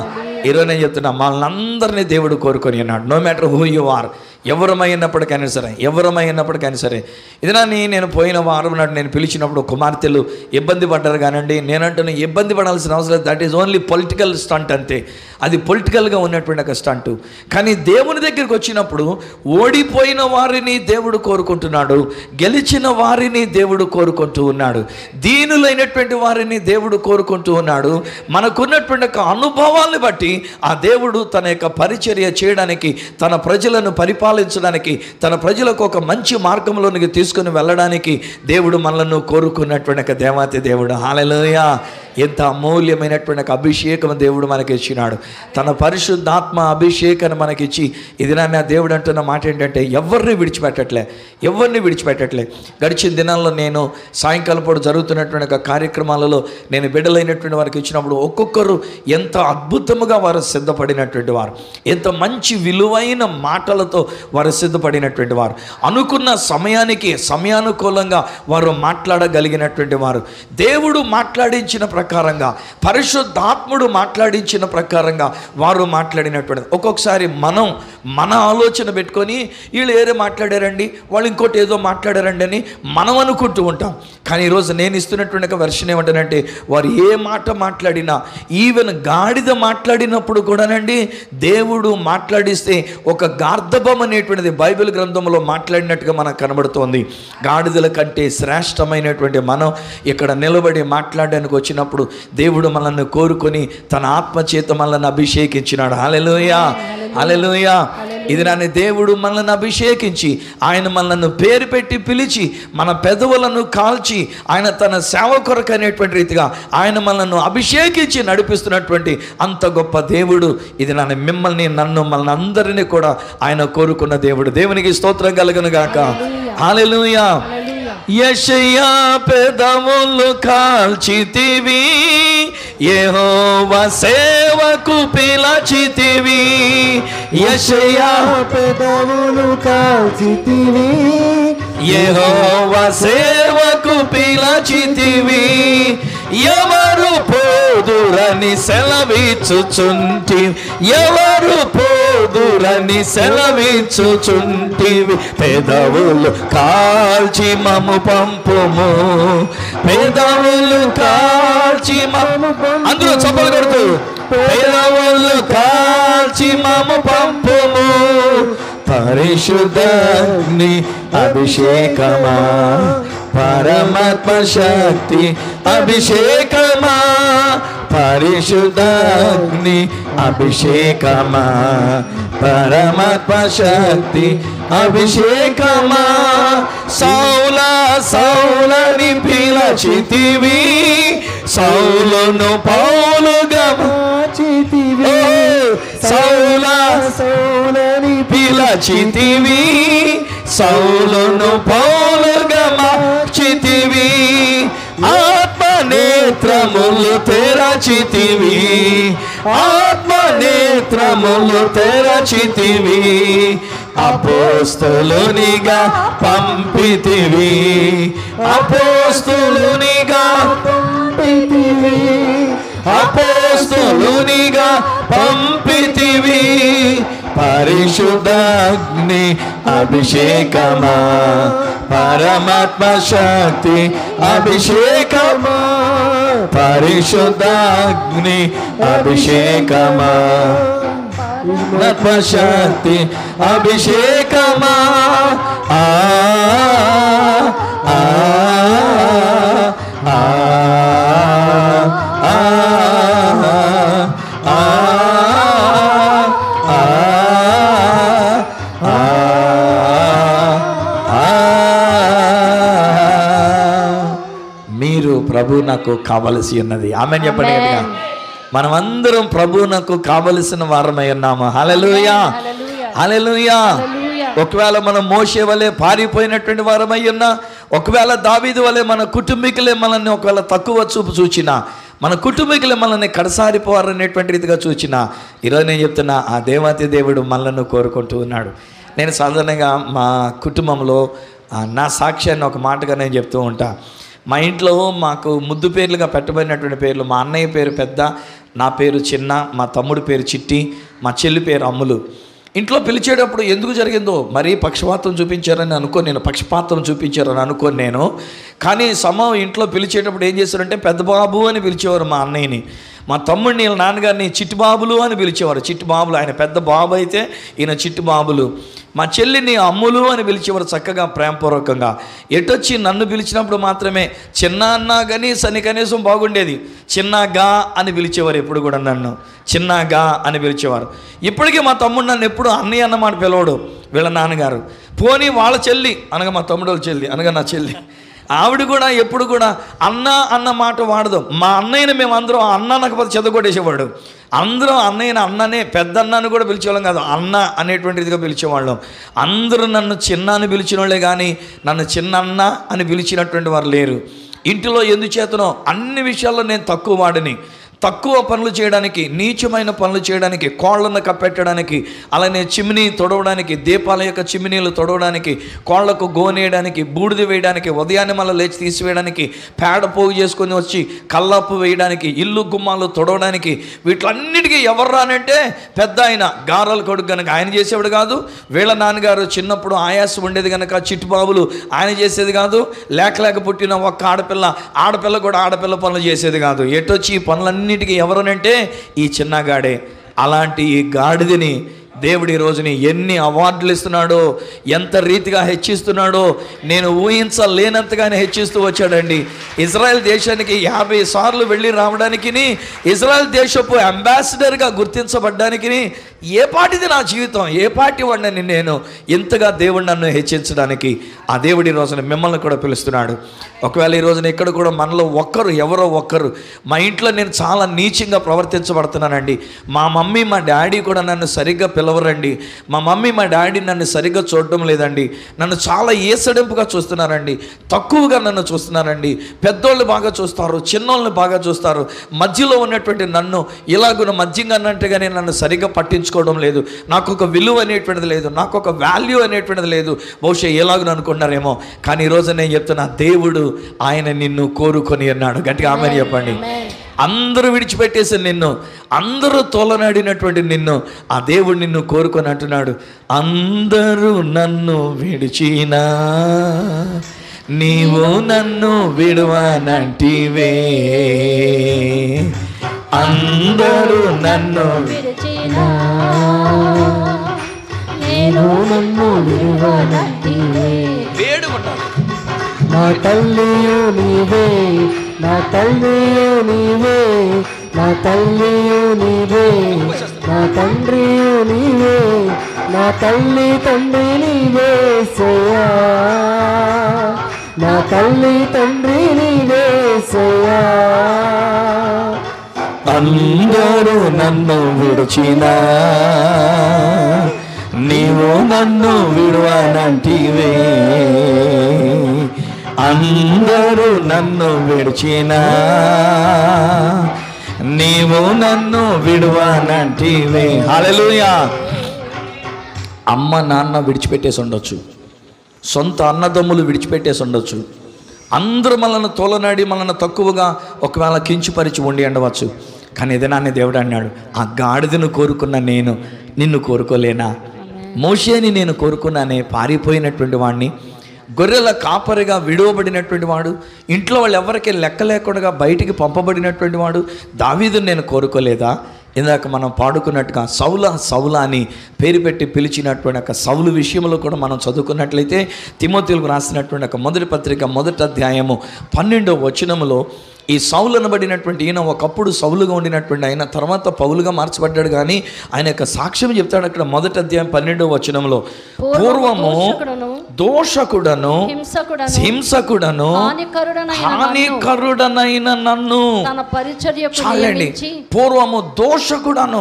ఈరోజు నేను చెప్తున్నా మనందరినీ దేవుడు కోరుకొని ఉన్నాడు no matter who you are ఎవరమైనప్పటికైనా సరే ఎవరమైనప్పటికైనా సరే ఇదినాన్ని నేను పోయిన వారం నాడు నేను పిలిచినప్పుడు కుమార్తెలు ఇబ్బంది పడ్డారు కానండి నేనంటున్నా ఇబ్బంది పడాల్సిన అవసరం that is only political stunt అంతే అది పొలిటికల్గా ఉన్నటువంటి ఒక స్టంట్ కానీ దేవుని దగ్గరికి వచ్చినప్పుడు ఓడిపోయిన వారిని దేవుడు కోరుకుంటున్నాడు గెలిచిన వారిని దేవుడు కోరుకుంటూ ఉన్నాడు దీనులైనటువంటి వారిని దేవుడు కోరుకుంటూ ఉన్నాడు మనకున్నటువంటి ఒక అనుభవాన్ని బట్టి ఆ దేవుడు తన యొక్క పరిచర్య చేయడానికి తన ప్రజలను పరిపాలించడానికి తన ప్రజలకు ఒక మంచి మార్గంలోనికి తీసుకుని వెళ్ళడానికి దేవుడు మనలను కోరుకున్నటువంటి ఒక దేవాతి దేవుడు హాలలోయ ఎంత అమూల్యమైనటువంటి ఒక అభిషేకం దేవుడు మనకి ఇచ్చినాడు తన పరిశుద్ధాత్మ అభిషేకాన్ని మనకిచ్చి ఇది నా దేవుడు అంటున్న మాట ఏంటంటే ఎవరిని విడిచిపెట్టట్లే ఎవరిని విడిచిపెట్టట్లే గడిచిన దినాల్లో నేను సాయంకాలం పూట జరుగుతున్నటువంటి ఒక కార్యక్రమాలలో నేను బిడ్డలైనటువంటి వారికి ఇచ్చినప్పుడు ఒక్కొక్కరు ఎంత అద్భుతముగా వారు సిద్ధపడినటువంటి వారు ఎంత మంచి విలువైన మాటలతో వారు సిద్ధపడినటువంటి వారు అనుకున్న సమయానికి సమయానుకూలంగా వారు మాట్లాడగలిగినటువంటి వారు దేవుడు మాట్లాడించిన ప్రకారంగా పరిశుద్ధాత్ముడు మాట్లాడించిన ప్రకారంగా వారు మాట్లాడినటువంటి ఒక్కొక్కసారి మనం మన ఆలోచన పెట్టుకొని వీళ్ళు ఏరే మాట్లాడారండి వాళ్ళు ఇంకోటి ఏదో మాట్లాడారండి అని మనం అనుకుంటూ ఉంటాం కానీ ఈరోజు నేను ఇస్తున్నటువంటి ఒక వెర్షన్ ఏమంటానంటే వారు ఏ మాట మాట్లాడినా ఈవెన్ గాడిద మాట్లాడినప్పుడు కూడానండి దేవుడు మాట్లాడిస్తే ఒక గార్ధబం అనేటువంటిది బైబిల్ గ్రంథంలో మాట్లాడినట్టుగా మనకు కనబడుతోంది గాడిదల కంటే శ్రేష్టమైనటువంటి మనం ఇక్కడ నిలబడి మాట్లాడడానికి వచ్చినప్పుడు దేవుడు మనల్ని కోరుకొని తన ఆత్మ చేత మనల్ని అభిషేకించినాడు హల్లెలూయా హల్లెలూయా ఇది నన్ను దేవుడు మనల్ని అభిషేకించి ఆయన మనల్ని పేరు పెట్టి పిలిచి మన పెదవులను కాల్చి ఆయన తన సేవ కొరకు అనేటువంటి రీతిగా ఆయన మనల్ని అభిషేకించి నడిపిస్తున్నటువంటి అంత గొప్ప దేవుడు ఇది నన్ను మిమ్మల్ని నన్ను మనల్ని అందరినీ కూడా ఆయన కోరుకున్న దేవుడు దేవునికి స్తోత్రం కలుగును గాక హాలెలూయా యషయా పెదవులు కాల్చితివి యెహోవా సేవకు పిలచితివి యషయా పెదవులు కాల్చితివి యెహోవా సేవకు పిలచితివి ఎవరు పోదురని సెలవిచ్చుచుంటి ఎవరు పోదురని సెలవిచ్చుచుంటివి పెదవులు కాల్చి మము పంపుము పెదవులు కాల్చి మము అందరూ చప్పలు కొడుతూ పెదవులు కాల్చి మము పంపుము పరిశుద్ధాగ్ని అభిషేకమా పరమాత్మ శక్తి అభిషేకమా పరిశుద్ధాగ్ని అభిషేకమా పరమాత్మ శక్తి అభిషేకమా సౌల సౌలని పిలచితివి సౌలును పౌలుగా మార్చితివి సౌల సౌలని పిలచితివి సౌలును పౌలుగా మార్చితివి ఆత్మ నేత్రములు తెరచితివి ఆత్మ నేత్రములు తెరచితివి అపోస్తులునిగా పంపితివి అపోస్తులునిగా పంపితివి అపోస్తులునిగా పంపితివి పరిశుద్ధాగ్ని అభిషేకమా పరమాత్మ శక్తి అభిషేకమా పరిశుద్ధాగ్ని అభిషేకమా పరమాత్మ శక్తి అభిషేకమా ఆ ఆ ఆ ఆ ఆ మీరు ప్రభు నాకు కావలసి ఉన్నది ఆమె చెప్పండి గట్టిగా మనమందరం ప్రభు నాకు కావలసిన వారమై ఉన్నాము హల్లెలూయా హల్లెలూయా ఒకవేళ మనం మోసే వలె పారిపోయినటువంటి వారమై ఉన్నా ఒకవేళ దావీదు వలె మన కుటుంబీకులే మనల్ని ఒకవేళ తక్కువ చూపు చూచినా మన కుటుంబీకులే మనల్ని కడసారిపోవాలనేటువంటి రీతిగా చూచినా ఈరోజు నేను చెప్తున్నా ఆ దేవాతి దేవుడు మనల్ని కోరుకుంటూ ఉన్నాడు నేను సాధారణంగా మా కుటుంబంలో ఆ, నా సాక్ష్యాన్ని ఒక మాటగా నేను చెప్తూ ఉంటా మా ఇంట్లో మాకు ముద్దు పేర్లుగా పెట్టబడినటువంటి పేర్లు మా అన్నయ్య పేరు పెద్ద నా పేరు చిన్న మా తమ్ముడి పేరు చిట్టి మా చెల్లి పేరు అమ్ములు ఇంట్లో పిలిచేటప్పుడు ఎందుకు జరిగిందో మరీ పక్షపాతం చూపించారని అనుకో నేను పక్షపాతం చూపించారని అనుకోని నేను కానీ సమం ఇంట్లో పిలిచేటప్పుడు ఏం చేశారంటే పెద్ద బాబు అని పిలిచేవారు మా అన్నయ్యని మా తమ్ముడిని వీళ్ళ నాన్నగారిని చిట్టుబాబులు అని పిలిచేవారు చిట్టుబాబులు ఆయన పెద్ద బాబు అయితే ఈయన చిట్టుబాబులు మా చెల్లిని అమ్ములు అని పిలిచేవారు చక్కగా ప్రేమపూర్వకంగా ఎటొచ్చి నన్ను పిలిచినప్పుడు మాత్రమే చిన్న అన్నా కానీ సని కనీసం బాగుండేది చిన్నగా అని పిలిచేవారు ఎప్పుడు కూడా నన్ను చిన్నగా అని పిలిచేవారు ఇప్పటికీ మా తమ్ముడు నన్ను ఎప్పుడు అన్నయ్య అన్నమాట పిలవడు వీళ్ళ నాన్నగారు పోనీ వాళ్ళ చెల్లి అనగా మా తమ్ముడు వాళ్ళ చెల్లి అనగా నా చెల్లి ఆవిడ కూడా ఎప్పుడు కూడా అన్న అన్న మాట వాడదు మా అన్నయ్యని మేము అందరం అన్న అనకపోతే చెదగొట్టేసేవాడు అందరం అన్నయ్యని అన్ననే పెద్ద అన్నని కూడా పిలిచేవాళ్ళం కాదు అన్న అనేటువంటిదిగా పిలిచేవాళ్ళం అందరూ నన్ను చిన్న అని పిలిచిన వాళ్ళే కానీ నన్ను చిన్న అన్న అని పిలిచినటువంటి వారు లేరు ఇంటిలో ఎందుచేతనో అన్ని విషయాల్లో నేను తక్కువ వాడిని తక్కువ పనులు చేయడానికి నీచమైన పనులు చేయడానికి కోళ్లను కప్పెట్టడానికి అలానే చిమ్నీ తొడవడానికి దీపాల యొక్క చిమ్నీలు తొడవడానికి కోళ్లకు గోనేయడానికి బూడిద వేయడానికి ఉదయాన్నే మళ్ళీ లేచి తీసివేయడానికి పేడ పోగు చేసుకొని వచ్చి కల్లాపు వేయడానికి ఇల్లు గుమ్మాలు తొడవడానికి వీటిలన్నిటికీ ఎవరు రానంటే పెద్ద ఆయన గారాల కొడుకు కనుక ఆయన చేసేవాడు కాదు వీళ్ళ నాన్నగారు చిన్నప్పుడు ఆయాసం ఉండేది కనుక చిట్టుబాబులు ఆయన చేసేది కాదు లేక లేక పుట్టిన ఒక్క ఆడపిల్ల ఆడపిల్ల కూడా ఆడపిల్ల పనులు చేసేది కాదు ఎటొచ్చి ఈ పనులన్నిటికీ ఎవరనంటే ఈ చిన్నగాడే అలాంటి ఈ గాడిదని దేవుడి ఈ రోజుని ఎన్ని అవార్డులు ఇస్తున్నాడో ఎంత రీతిగా హెచ్చిస్తున్నాడో నేను ఊహించలేనంతగానే హెచ్చిస్తూ వచ్చాడండి ఇజ్రాయెల్ దేశానికి యాభై సార్లు వెళ్ళి రావడానికి ఇజ్రాయెల్ దేశపు అంబాసిడర్గా గుర్తించబడ్డానికి ఏ పాటిది నా జీవితం ఏ పాటి వాడిని నేను ఇంతగా దేవుడు నన్ను హెచ్చించడానికి ఆ దేవుడి ఈ రోజున మిమ్మల్ని కూడా పిలుస్తున్నాడు ఒకవేళ ఈ రోజున ఇక్కడ కూడా మనలో ఒక్కరు ఎవరో ఒక్కరు మా ఇంట్లో నేను చాలా నీచంగా ప్రవర్తించబడుతున్నానండి మా మమ్మీ మా డాడీ కూడా నన్ను సరిగ్గా పిలవరండి మా మమ్మీ మా డాడీ నన్ను సరిగ్గా చూడడం లేదండి నన్ను చాలా ఏసడింపుగా చూస్తున్నారండి తక్కువగా నన్ను చూస్తున్నారండి పెద్దోళ్ళు బాగా చూస్తారు చిన్నోళ్ళని బాగా చూస్తారు మధ్యలో ఉన్నటువంటి నన్ను ఇలాగున మధ్యంగా అన్నట్టుగానే నన్ను సరిగ్గా పట్టించుకోవడం లేదు నాకు ఒక విలువ అనేటువంటిది లేదు నాకు ఒక వాల్యూ అనేటువంటిది లేదు బహుశా ఎలాగని అనుకున్నారేమో కానీ ఈరోజు నేను చెప్తున్నా దేవుడు ఆయన నిన్ను కోరుకొని అన్నాడు గట్టిగా ఆమె చెప్పండి అందరూ విడిచిపెట్టేసి నిన్ను అందరూ తోలనాడినటువంటి నిన్ను ఆ దేవుడు నిన్ను కోరుకొని అంటున్నాడు అందరూ నన్ను విడిచినా నీవు నన్ను విడువనంటివే అందరూ నన్ను విరిచినా నేను నన్ను విడువనంటివే వేడుకుంటాను నా తల్లియు నీవే నా తల్లియు నీవే నా తల్లియు నీవే నా తండ్రియు నీవే నా తల్లి తండ్రి నీవే సయ్యా నా తల్లి తండ్రి నీవే సయ్యా అందరూ నన్ను విడిచినా నీవు నన్ను విడువనంటివే అందరూ నన్ను విడిచినా నీవు నన్ను విడువనంటివే హల్లెలూయా అమ్మ నాన్న విడిచిపెట్టేసి ఉండొచ్చు సొంత అన్నదమ్ములు విడిచిపెట్టేసి ఉండొచ్చు అందరూ మనల్ని తోలనాడి మనల్ని తక్కువగా ఒకవేళ కించుపరిచి ఉండి ఉండవచ్చు కానీ ఏదైనా దేవుడు అన్నాడు ఆ గాడిదను కోరుకున్న నేను నిన్ను కోరుకోలేనా మోషేని నేను కోరుకున్నానే పారిపోయినటువంటి వాడిని గొర్రెల కాపరిగా విడువబడినటువంటి వాడు ఇంట్లో వాళ్ళు ఎవరికి లెక్క లేకుండా బయటికి పంపబడినటువంటి వాడు దావీదుని నేను కోరుకోలేదా ఇందాక మనం పాడుకున్నట్టుగా సౌల సౌల అని పేరు పెట్టి పిలిచినటువంటి ఒక సౌలు విషయంలో కూడా మనం చదువుకున్నట్లయితే తిమోతిలకు రాసినటువంటి ఒక మొదటి పత్రిక మొదటి అధ్యాయము పన్నెండో వచనములో ఈ సౌలు అనబడినటువంటి ఈయన ఒకప్పుడు సౌలుగా ఉండినటువంటి ఆయన తర్వాత పౌలుగా మార్చబడ్డాడు కానీ ఆయన యొక్క సాక్ష్యం చెప్తాడు అక్కడ మొదటి అధ్యాయం పన్నెండో వచనంలో పూర్వము దోషకుడును, దోషకుడను హింసకుడను హింసకుడను హానికరుడనైన నన్ను హానికరుడనైన నన్ను తన పరిచర్యకు చాలండి నియమించి పూర్వము దోషకుడను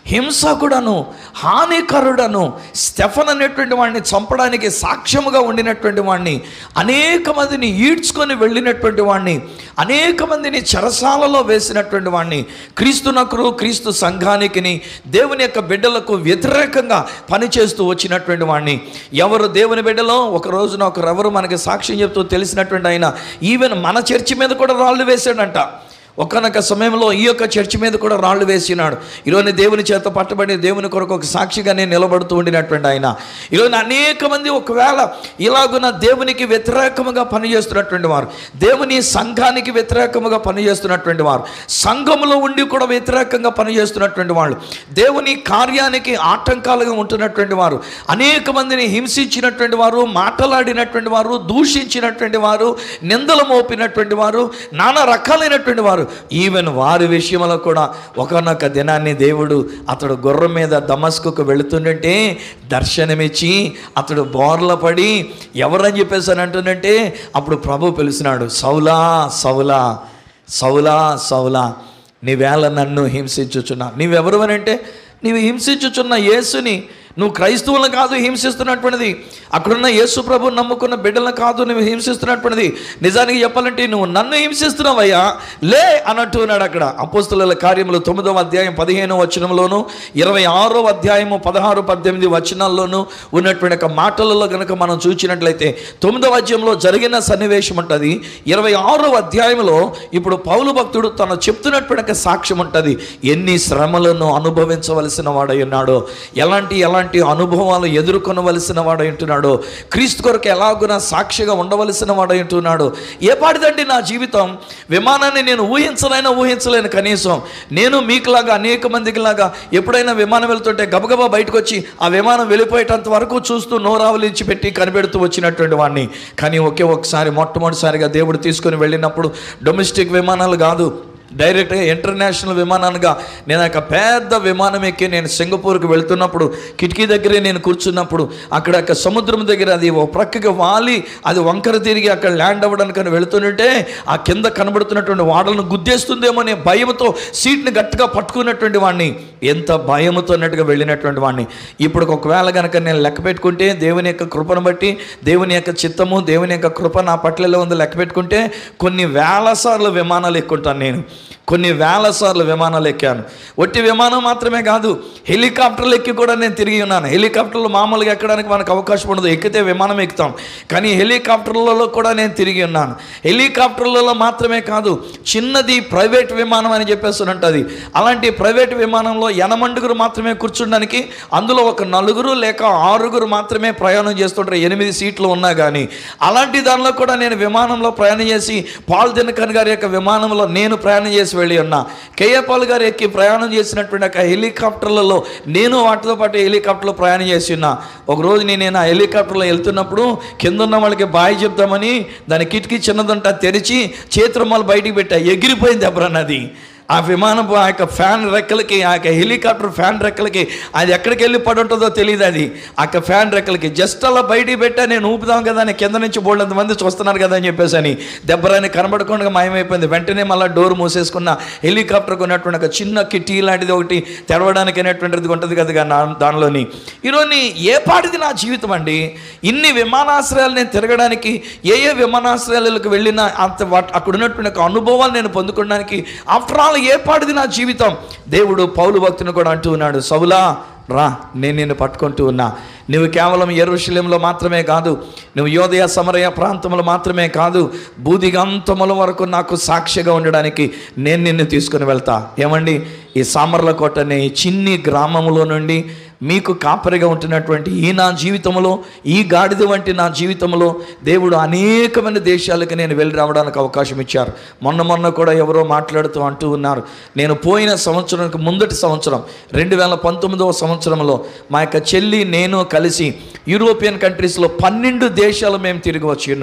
హింసకుడను హానికరుడను స్టెఫన్ అనేటువంటి వాడిని చంపడానికి సాక్ష్యముగా ఉండినటువంటి వాడిని అనేక మందిని ఈడ్చుకొని వెళ్ళినటువంటి వాడిని అనేక మందిని చెరసాలలో వేసినటువంటి వాడిని క్రీస్తునకురు క్రీస్తు సంఘానికిని దేవుని యొక్క బిడ్డలకు వ్యతిరేకంగా పనిచేస్తూ వచ్చినటువంటి వాడిని ఎవరు దేవుని బిడ్డలో ఒక రోజున ఒకరెవరు మనకి సాక్ష్యం చెప్తూ తెలిసినటువంటి ఆయన ఈవెన్ మన చర్చి మీద కూడా రాళ్ళు వేసాడంట ఒకనొక సమయంలో ఈ యొక్క చర్చి మీద కూడా రాళ్ళు వేసినాడు ఈరోజు దేవుని చేత పట్టబడి దేవుని కొరకు ఒక సాక్షిగానే నిలబడుతూ ఉండినటువంటి ఆయన ఈరోజు అనేక మంది ఒకవేళ ఇలాగున దేవునికి వ్యతిరేకముగా పనిచేస్తున్నటువంటి వారు దేవుని సంఘానికి వ్యతిరేకముగా పనిచేస్తున్నటువంటి వారు సంఘములో ఉండి కూడా వ్యతిరేకంగా పనిచేస్తున్నటువంటి వాళ్ళు దేవుని కార్యానికి ఆటంకాలుగా ఉంటున్నటువంటి వారు అనేక మందిని హింసించినటువంటి వారు మాటలాడినటువంటి వారు దూషించినటువంటి వారు నిందలు మోపినటువంటి వారు నానా రకాలైనటువంటి వారు ఈవెన్ వారి విషయంలో కూడా ఒకనొక దినాన్ని దేవుడు అతడు గుర్రం మీద దమస్కుకు వెళుతుండంటే దర్శనమిచ్చి అతడు బోర్ల పడి ఎవరని చెప్పేసి అని అంటుందంటే అప్పుడు ప్రభు పిలిచినాడు సౌలా సౌలా సౌలా సౌలా నీవేళ నన్ను హింసించుచున్నా నీవెవరు అని అంటే నీవు హింసించుచున్న యేసుని నువ్వు క్రైస్తవులను కాదు హింసిస్తున్నటువంటిది అక్కడున్న యేసు ప్రభు నమ్ముకున్న బిడ్డలను కాదు నువ్వు హింసిస్తున్నటువంటిది నిజానికి చెప్పాలంటే నువ్వు నన్ను హింసిస్తున్నావయ్యా లే అన్నట్టు ఉన్నాడు అక్కడ అపోస్తుల కార్యములు తొమ్మిదవ అధ్యాయం పదిహేను వచనంలోను ఇరవై ఆరో అధ్యాయము పదహారు పద్దెనిమిది వచనాల్లోనూ ఉన్నటువంటి ఒక మాటలలో కనుక మనం చూసినట్లయితే తొమ్మిదవ అధ్యాయంలో జరిగిన సన్నివేశం ఉంటుంది ఇరవై ఆరో అధ్యాయంలో ఇప్పుడు పౌలు భక్తుడు తను చెప్తున్నటువంటి ఒక సాక్ష్యం ఉంటుంది ఎన్ని శ్రమలను అనుభవించవలసిన వాడై ఉన్నాడో ఎలాంటి ఎలాంటి అనుభవాలు ఎదుర్కొనవలసిన వాడై ఉంటున్నాడో క్రీస్తు కొరకు ఎలాగున సాక్షిగా ఉండవలసిన వాడై ఉంటున్నాడో ఏ పాటిదండి నా జీవితం విమానాన్ని నేను ఊహించలేనా ఊహించలేను కనీసం నేను మీకులాగా అనేక మందికి లాగా ఎప్పుడైనా విమానం వెళ్తుంటే గబగబా బయటకు వచ్చి ఆ విమానం వెళ్ళిపోయేటంత వరకు చూస్తూ నోరావలించి పెట్టి కనిపెడుతూ వచ్చినటువంటి వాడిని కానీ ఒకే ఒకసారి మొట్టమొదటిసారిగా దేవుడు తీసుకొని వెళ్ళినప్పుడు డొమెస్టిక్ విమానాలు కాదు డైరెక్ట్గా ఇంటర్నేషనల్ విమానాలుగా నేను ఒక పెద్ద విమానం ఎక్కి నేను సింగపూర్కి వెళ్తున్నప్పుడు కిటికీ దగ్గరే నేను కూర్చున్నప్పుడు అక్కడ ఒక సముద్రం దగ్గర అది ఓ ప్రక్కకి వాలి అది వంకర తిరిగి అక్కడ ల్యాండ్ అవ్వడానికి వెళుతుంటే ఆ కింద కనబడుతున్నటువంటి వాడలను గుద్దేస్తుందేమో అనే భయంతో సీట్ని గట్టిగా పట్టుకున్నటువంటి వాడిని ఎంత భయముతో అన్నట్టుగా వెళ్ళినటువంటి వాడిని ఇప్పుడు ఒకవేళ కనుక నేను లెక్క పెట్టుకుంటే దేవుని యొక్క కృపను బట్టి దేవుని యొక్క చిత్తము దేవుని యొక్క కృప నా పట్లలో ఉంది లెక్క పెట్టుకుంటే కొన్ని వేల సార్లు విమానాలు ఎక్కుంటాను నేను కొన్ని వేల సార్లు విమానాలు ఎక్కాను ఒట్టి విమానం మాత్రమే కాదు హెలికాప్టర్లు ఎక్కి కూడా నేను తిరిగి ఉన్నాను హెలికాప్టర్లు మామూలుగా ఎక్కడానికి మనకు అవకాశం ఉండదు ఎక్కితే విమానం ఎక్కుతాం కానీ హెలికాప్టర్లలో కూడా నేను తిరిగి ఉన్నాను హెలికాప్టర్లలో మాత్రమే కాదు చిన్నది ప్రైవేట్ విమానం అని చెప్పేసి ఉంటుంది అలాంటి ప్రైవేట్ విమానంలో ఎనమండుగురు మాత్రమే కూర్చుండడానికి అందులో ఒక నలుగురు లేక ఆరుగురు మాత్రమే ప్రయాణం చేస్తుంటారు ఎనిమిది సీట్లు ఉన్నా కానీ అలాంటి దానిలో కూడా నేను విమానంలో ప్రయాణం చేసి పాల్ దినకర్ గారి యొక్క విమానంలో నేను ప్రయాణం చేసి వెళ్ళి ఉన్నా కేఏ పాల్ గారు ఎక్కి ప్రయాణం చేసినటువంటి ఒక హెలికాప్టర్లలో నేను వాటితో పాటు హెలికాప్టర్లో ప్రయాణం చేసి ఉన్నా ఒకరోజు నేను ఆ హెలికాప్టర్లో వెళ్తున్నప్పుడు కింద ఉన్న వాళ్ళకి బాయ్ చెప్తామని దాని కిటికీ చిన్నదంట తెరిచి చేతురమ్మలు బయటికి పెట్టా ఎగిరిపోయింది ఎప్పుడన్నది ఆ విమానపు ఆ యొక్క ఫ్యాన్ రెక్కలకి ఆ యొక్క హెలికాప్టర్ ఫ్యాన్ రెక్కలకి అది ఎక్కడికి వెళ్ళి పడి ఉంటుందో తెలియదు అది ఆ యొక్క ఫ్యాన్ రెక్కలకి జస్ట్ అలా బయటికి పెట్టా నేను ఊపుదాం కదా అని కింద నుంచి బోళ్ళంత మంది చూస్తున్నారు కదా అని చెప్పేసి అని దెబ్బరాని కనబడకుండా మాయమైపోయింది వెంటనే మళ్ళీ డోర్ మూసేసుకున్న హెలికాప్టర్కి ఉన్నటువంటి ఒక చిన్న కిటీ లాంటిది ఒకటి తెరవడానికి అనేటువంటిది ఉంటుంది కదా నా- దానిలోని ఈరోజు ఏ పాటిది నా జీవితం అండి ఇన్ని విమానాశ్రయాలు నేను తిరగడానికి ఏ ఏ విమానాశ్రయాలకు వెళ్ళినా అంత వాట్ అక్కడ ఉన్నటువంటి ఒక అనుభవాలు నేను పొందుకోవడానికి ఆఫ్టర్ ఆల్ ఏ పాటిది నా జీవితం దేవుడు పౌలు భక్తుని కూడా అంటూ ఉన్నాడు సౌలా రా నేను నిన్ను పట్టుకుంటూ ఉన్నా నువ్వు కేవలం ఎరుశల్యంలో మాత్రమే కాదు నువ్వు యోదయ సమరయ ప్రాంతంలో మాత్రమే కాదు బూదిగంతముల వరకు నాకు సాక్షిగా ఉండడానికి నేను నిన్ను తీసుకుని వెళ్తా ఏమండి ఈ సామర్లకోట అనే ఈ చిన్ని గ్రామంలో నుండి మీకు కాపరిగా ఉంటున్నటువంటి ఈ నా జీవితంలో ఈ గాడిద వంటి నా జీవితంలో దేవుడు అనేకమైన దేశాలకు నేను వెళ్ళి రావడానికి అవకాశం ఇచ్చారు మొన్న మొన్న కూడా ఎవరో మాట్లాడుతూ అంటూ ఉన్నారు నేను పోయిన సంవత్సరానికి ముందటి సంవత్సరం రెండు వేల పంతొమ్మిదవ సంవత్సరంలో మా యొక్క చెల్లి నేను కలిసి యూరోపియన్ కంట్రీస్లో పన్నెండు దేశాలు మేము తిరిగి వచ్చి ఉన్నాం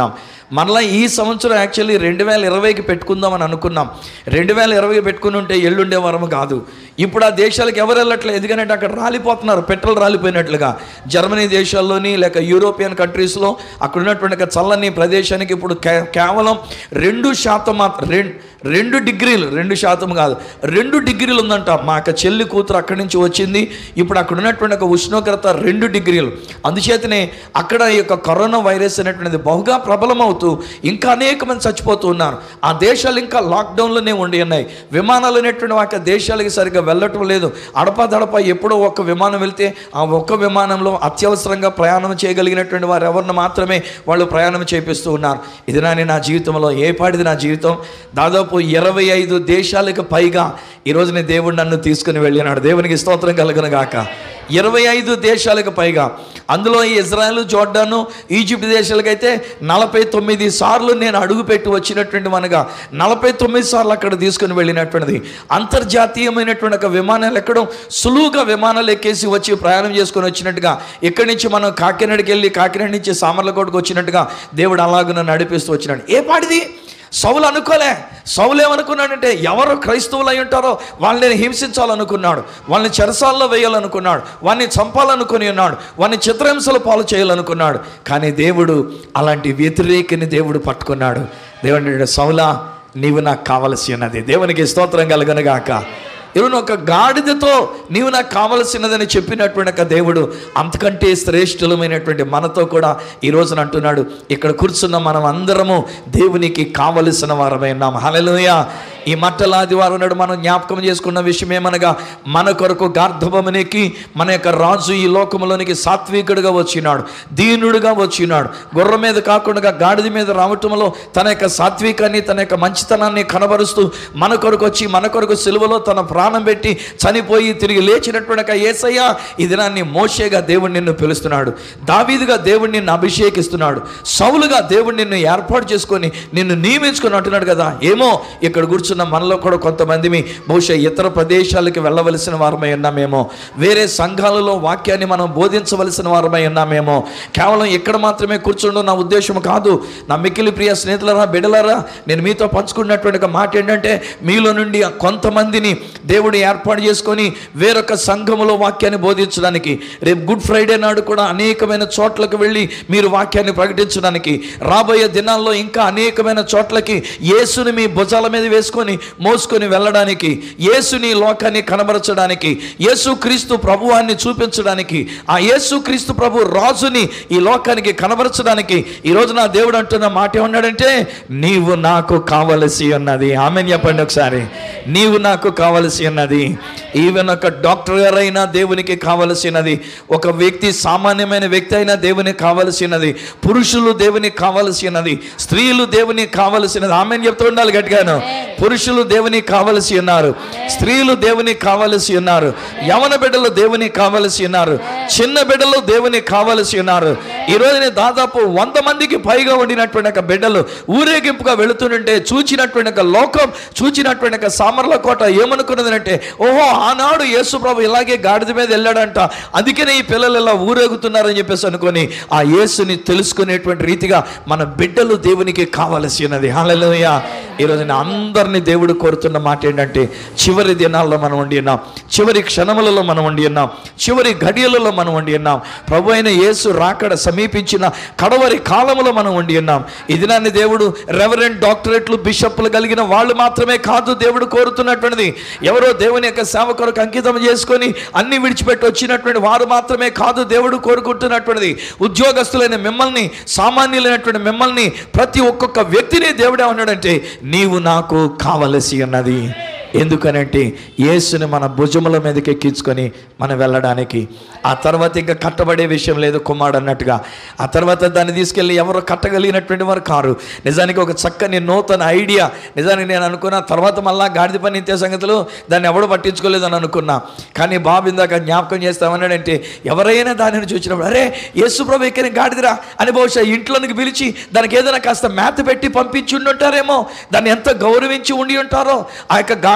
మరలా ఈ సంవత్సరం యాక్చువల్లీ రెండు వేల ఇరవైకి పెట్టుకుందామని అనుకున్నాం రెండు వేల ఇరవైకి పెట్టుకుని ఉంటే ఎల్లుండే వరం కాదు ఇప్పుడు ఆ దేశాలకు ఎవరు వెళ్ళట్లేదు ఎందుకంటే అక్కడ రాలిపోతున్నారు పెట్రోల్ రాలిపోయినట్లుగా జర్మనీ దేశాల్లోని లేక యూరోపియన్ కంట్రీస్లో అక్కడ ఉన్నటువంటి ఒక చల్లని ప్రదేశానికి ఇప్పుడు కే- కేవలం రెండు శాతం మాత్రం రెండు రెండు డిగ్రీలు రెండు శాతం కాదు రెండు డిగ్రీలు ఉందంట మా యొక్క చెల్లి కూతురు అక్కడి నుంచి వచ్చింది ఇప్పుడు అక్కడ ఉన్నటువంటి ఒక ఉష్ణోగ్రత రెండు డిగ్రీలు అందుచేతనే అక్కడ ఈ యొక్క కరోనా వైరస్ అనేటువంటిది బహుగా ప్రబలమవుతూ ఇంకా అనేక మంది చచ్చిపోతూ ఉన్నారు ఆ దేశాలు ఇంకా లాక్డౌన్లోనే ఉండి ఉన్నాయి విమానాలు అనేటువంటి ఆ దేశాలకి సరిగ్గా వెళ్ళటం లేదు అడపదడప ఎప్పుడో ఒక్క విమానం వెళ్తే ఆ ఒక్క విమానంలో అత్యవసరంగా ప్రయాణం చేయగలిగినటువంటి వారు ఎవరిని మాత్రమే వాళ్ళు ప్రయాణం చేపిస్తూ ఉన్నారు ఇది నాని నా జీవితంలో ఏ పాటిది నా జీవితం దాదాపు ఇరవై ఐదు దేశాలకు పైగా ఈరోజు నేను దేవుడు నన్ను తీసుకుని వెళ్ళినాడు దేవునికి స్తోత్రం కలుగును గాక ఇరవై ఐదు దేశాలకు పైగా అందులో ఈ ఇజ్రాయెల్ జోర్డాను ఈజిప్ట్ దేశాలకైతే నలభై తొమ్మిది సార్లు నేను అడుగుపెట్టి వచ్చినటువంటి మనగా నలభై తొమ్మిది సార్లు అక్కడ తీసుకుని వెళ్ళినటువంటిది అంతర్జాతీయమైనటువంటి ఒక విమానాలు ఎక్కడం సులువుగా విమానాలు ఎక్కేసి వచ్చి ప్రయాణం చేసుకొని వచ్చినట్టుగా ఇక్కడి నుంచి మనం కాకినాడకి వెళ్ళి కాకినాడ నుంచి సామర్లకోటకు వచ్చినట్టుగా దేవుడు అలాగ నన్ను నడిపిస్తూ వచ్చినాడు ఏ పాటిది సౌలు అనుకోలే సౌలు ఏమనుకున్నాడంటే ఎవరు క్రైస్తవులు అయి ఉంటారో వాళ్ళని నేను హింసించాలనుకున్నాడు వాళ్ళని చెరసాల్లో వేయాలనుకున్నాడు వాడిని చంపాలనుకుని ఉన్నాడు వాడిని చిత్రహింసలు పాలు చేయాలనుకున్నాడు కానీ దేవుడు అలాంటి వ్యతిరేకిని దేవుడు పట్టుకున్నాడు దేవుడు అన్నాడు, సౌలా నీవు నాకు కావలసి ఉన్నది దేవునికి స్తోత్రం కలగనగాక ఇవన్న ఒక గాడిదతో నీవు నాకు కావలసినదని చెప్పినటువంటి ఒక దేవుడు అంతకంటే శ్రేష్ఠులమైనటువంటి మనతో కూడా ఈ రోజున అంటున్నాడు ఇక్కడ కూర్చున్న మనం అందరము దేవునికి కావలసిన వారమై ఉన్నాం హల్లెలూయా ఈ మట్టల ఆదివారం నాడు మనం జ్ఞాపకం చేసుకున్న విషయం ఏమనగా మన కొరకు గార్ధభమనికి మన యొక్క రాజు ఈ లోకంలోనికి సాత్వికుడుగా వచ్చినాడు దీనుడుగా వచ్చినాడు గుర్ర మీద కాకుండా గాడిద మీద రావటంలో తన యొక్క సాత్వికాన్ని తన యొక్క మంచితనాన్ని కనబరుస్తూ మన కొరకు వచ్చి మన కొరకు సిలువలో తన ప్రాణం పెట్టి చనిపోయి తిరిగి లేచినటువంటి ఒక ఏసయ్య ఈ దినాన్ని మోషేగా దేవుడు నిన్ను పిలుస్తున్నాడు దావీదుగా దేవుడు నిన్ను అభిషేకిస్తున్నాడు సౌలుగా దేవుడు నిన్ను ఏర్పాటు చేసుకొని నిన్ను నియమించుకొని అంటున్నాడు కదా ఏమో ఇక్కడ కూర్చున్న మనలో కూడా కొంతమంది బహుశా ఇతర ప్రదేశాలకు వెళ్ళవలసిన వారమై ఉన్నామేమో వేరే సంఘాలలో వాక్యాన్ని మనం బోధించవలసిన వారమై ఉన్నామేమో కేవలం ఇక్కడ మాత్రమే కూర్చుండడం నా ఉద్దేశం కాదు నా మిక్కిలి ప్రియ స్నేహితులరా బిడలరా నేను మీతో పంచుకున్నటువంటి ఒక మాట ఏంటంటే మీలో నుండి ఆ కొంతమందిని దేవుడు ఏర్పాటు చేసుకొని వేరొక సంఘములో వాక్యాన్ని బోధించడానికి రేపు గుడ్ ఫ్రైడే నాడు కూడా అనేకమైన చోట్లకు వెళ్ళి మీరు వాక్యాన్ని ప్రకటించడానికి రాబోయే దినాల్లో ఇంకా అనేకమైన చోట్లకి యేసుని మీ భుజాల మీద వేసుకొని మోసుకొని వెళ్ళడానికి యేసుని లోకాన్ని కనబరచడానికి యేసు క్రీస్తు ప్రభువాన్ని చూపించడానికి ఆ యేసు క్రీస్తు ప్రభు రాజుని ఈ లోకానికి కనబరచడానికి ఈ రోజు నా దేవుడు అంటున్న మాట ఏమన్నాడంటే నీవు నాకు కావలసి ఉన్నది ఆమె చెప్పండి ఒకసారి నీవు నాకు కావలసి ఉన్నది ఈవెన్ ఒక డాక్టర్ గారైనా దేవునికి కావలసినది ఒక వ్యక్తి సామాన్యమైన వ్యక్తి అయినా దేవునికి కావలసినది పురుషులు దేవునికి కావలసినది స్త్రీలు దేవునికి కావలసినది ఆమె చెప్తూ ఉండాలి గట్టిగాను పురుషులు దేవునికి కావలసి ఉన్నారు స్త్రీలు దేవునికి కావలసి ఉన్నారు యవన బిడ్డలు దేవునికి కావలసి ఉన్నారు చిన్న బిడ్డలు దేవునికి కావలసి ఉన్నారు ఈ రోజున దాదాపు వంద మందికి పైగా ఉండినటువంటి ఒక బిడ్డలు ఊరేగింపుగా వెళుతుంటే చూచినటువంటి ఒక లోకం చూచినటువంటి ఒక సామర్ల కోట ఏమనుకున్నది అంటే ఓహో ఆనాడు యేసు ప్రభు ఇలాగే గాడిద మీద వెళ్ళాడంట అందుకనే ఈ పిల్లలు ఇలా ఊరేగుతున్నారని చెప్పేసి అనుకొని ఆ యేసుని తెలుసుకునేటువంటి రీతిగా మన బిడ్డలు దేవునికి కావలసినది హల్లెలూయా ఈరోజు నేను అందరినీ దేవుడు కోరుతున్న మాట ఏంటంటే చివరి దినాల్లో మనం ఉండి ఉన్నాం చివరి క్షణములలో మనం ఉండి ఉన్నాం చివరి ఘడియలలో మనం ఉండి ఉన్నాం ప్రభు అయిన యేసు రాకడ సమీపించిన కడవరి కాలములో మనం ఉండి ఉన్నాం ఈ దినాన్ని దేవుడు రెవరెంట్ డాక్టరేట్లు బిషప్లు కలిగిన వాళ్ళు మాత్రమే కాదు దేవుడు కోరుతున్నటువంటిది ఎవరో దేవుని యొక్క సేవ కొరకు అంకితం చేసుకొని అన్ని విడిచిపెట్టి వచ్చినటువంటి వారు మాత్రమే కాదు దేవుడు కోరుకుంటున్నటువంటిది ఉద్యోగస్తులైన మిమ్మల్ని సామాన్యులైనటువంటి మిమ్మల్ని ప్రతి ఒక్కొక్క వ్యక్తిని దేవుడే ఉన్నాడంటే నీవు నాకు కావలసి ఉన్నది ఎందుకనంటే యేసుని మన భుజముల మీదకి ఎక్కించుకొని మనం వెళ్ళడానికి ఆ తర్వాత ఇంకా కట్టబడే విషయం లేదు కుమారుడు అన్నట్టుగా ఆ తర్వాత దాన్ని తీసుకెళ్ళి ఎవరు కట్టగలిగినటువంటి వారు కారు నిజానికి ఒక చక్కని నూతన ఐడియా నిజానికి నేను అనుకున్నా తర్వాత మళ్ళా గాడిద పని ఇంతే సంగతులు దాన్ని ఎవడు పట్టించుకోలేదు అని అనుకున్నా కానీ బాబు ఇందాక జ్ఞాపకం చేస్తామన్నాడంటే ఎవరైనా దానిని చూసినప్పుడు అరే యేసు ప్రభు ఎక్కిన గాడిదిరా అని బహుశా ఇంట్లోనికి పిలిచి దానికి ఏదైనా కాస్త మేత పెట్టి పంపించి ఉండి ఉంటారేమో దాన్ని ఎంత గౌరవించి ఉండి ఉంటారో ఆ యొక్క గాడి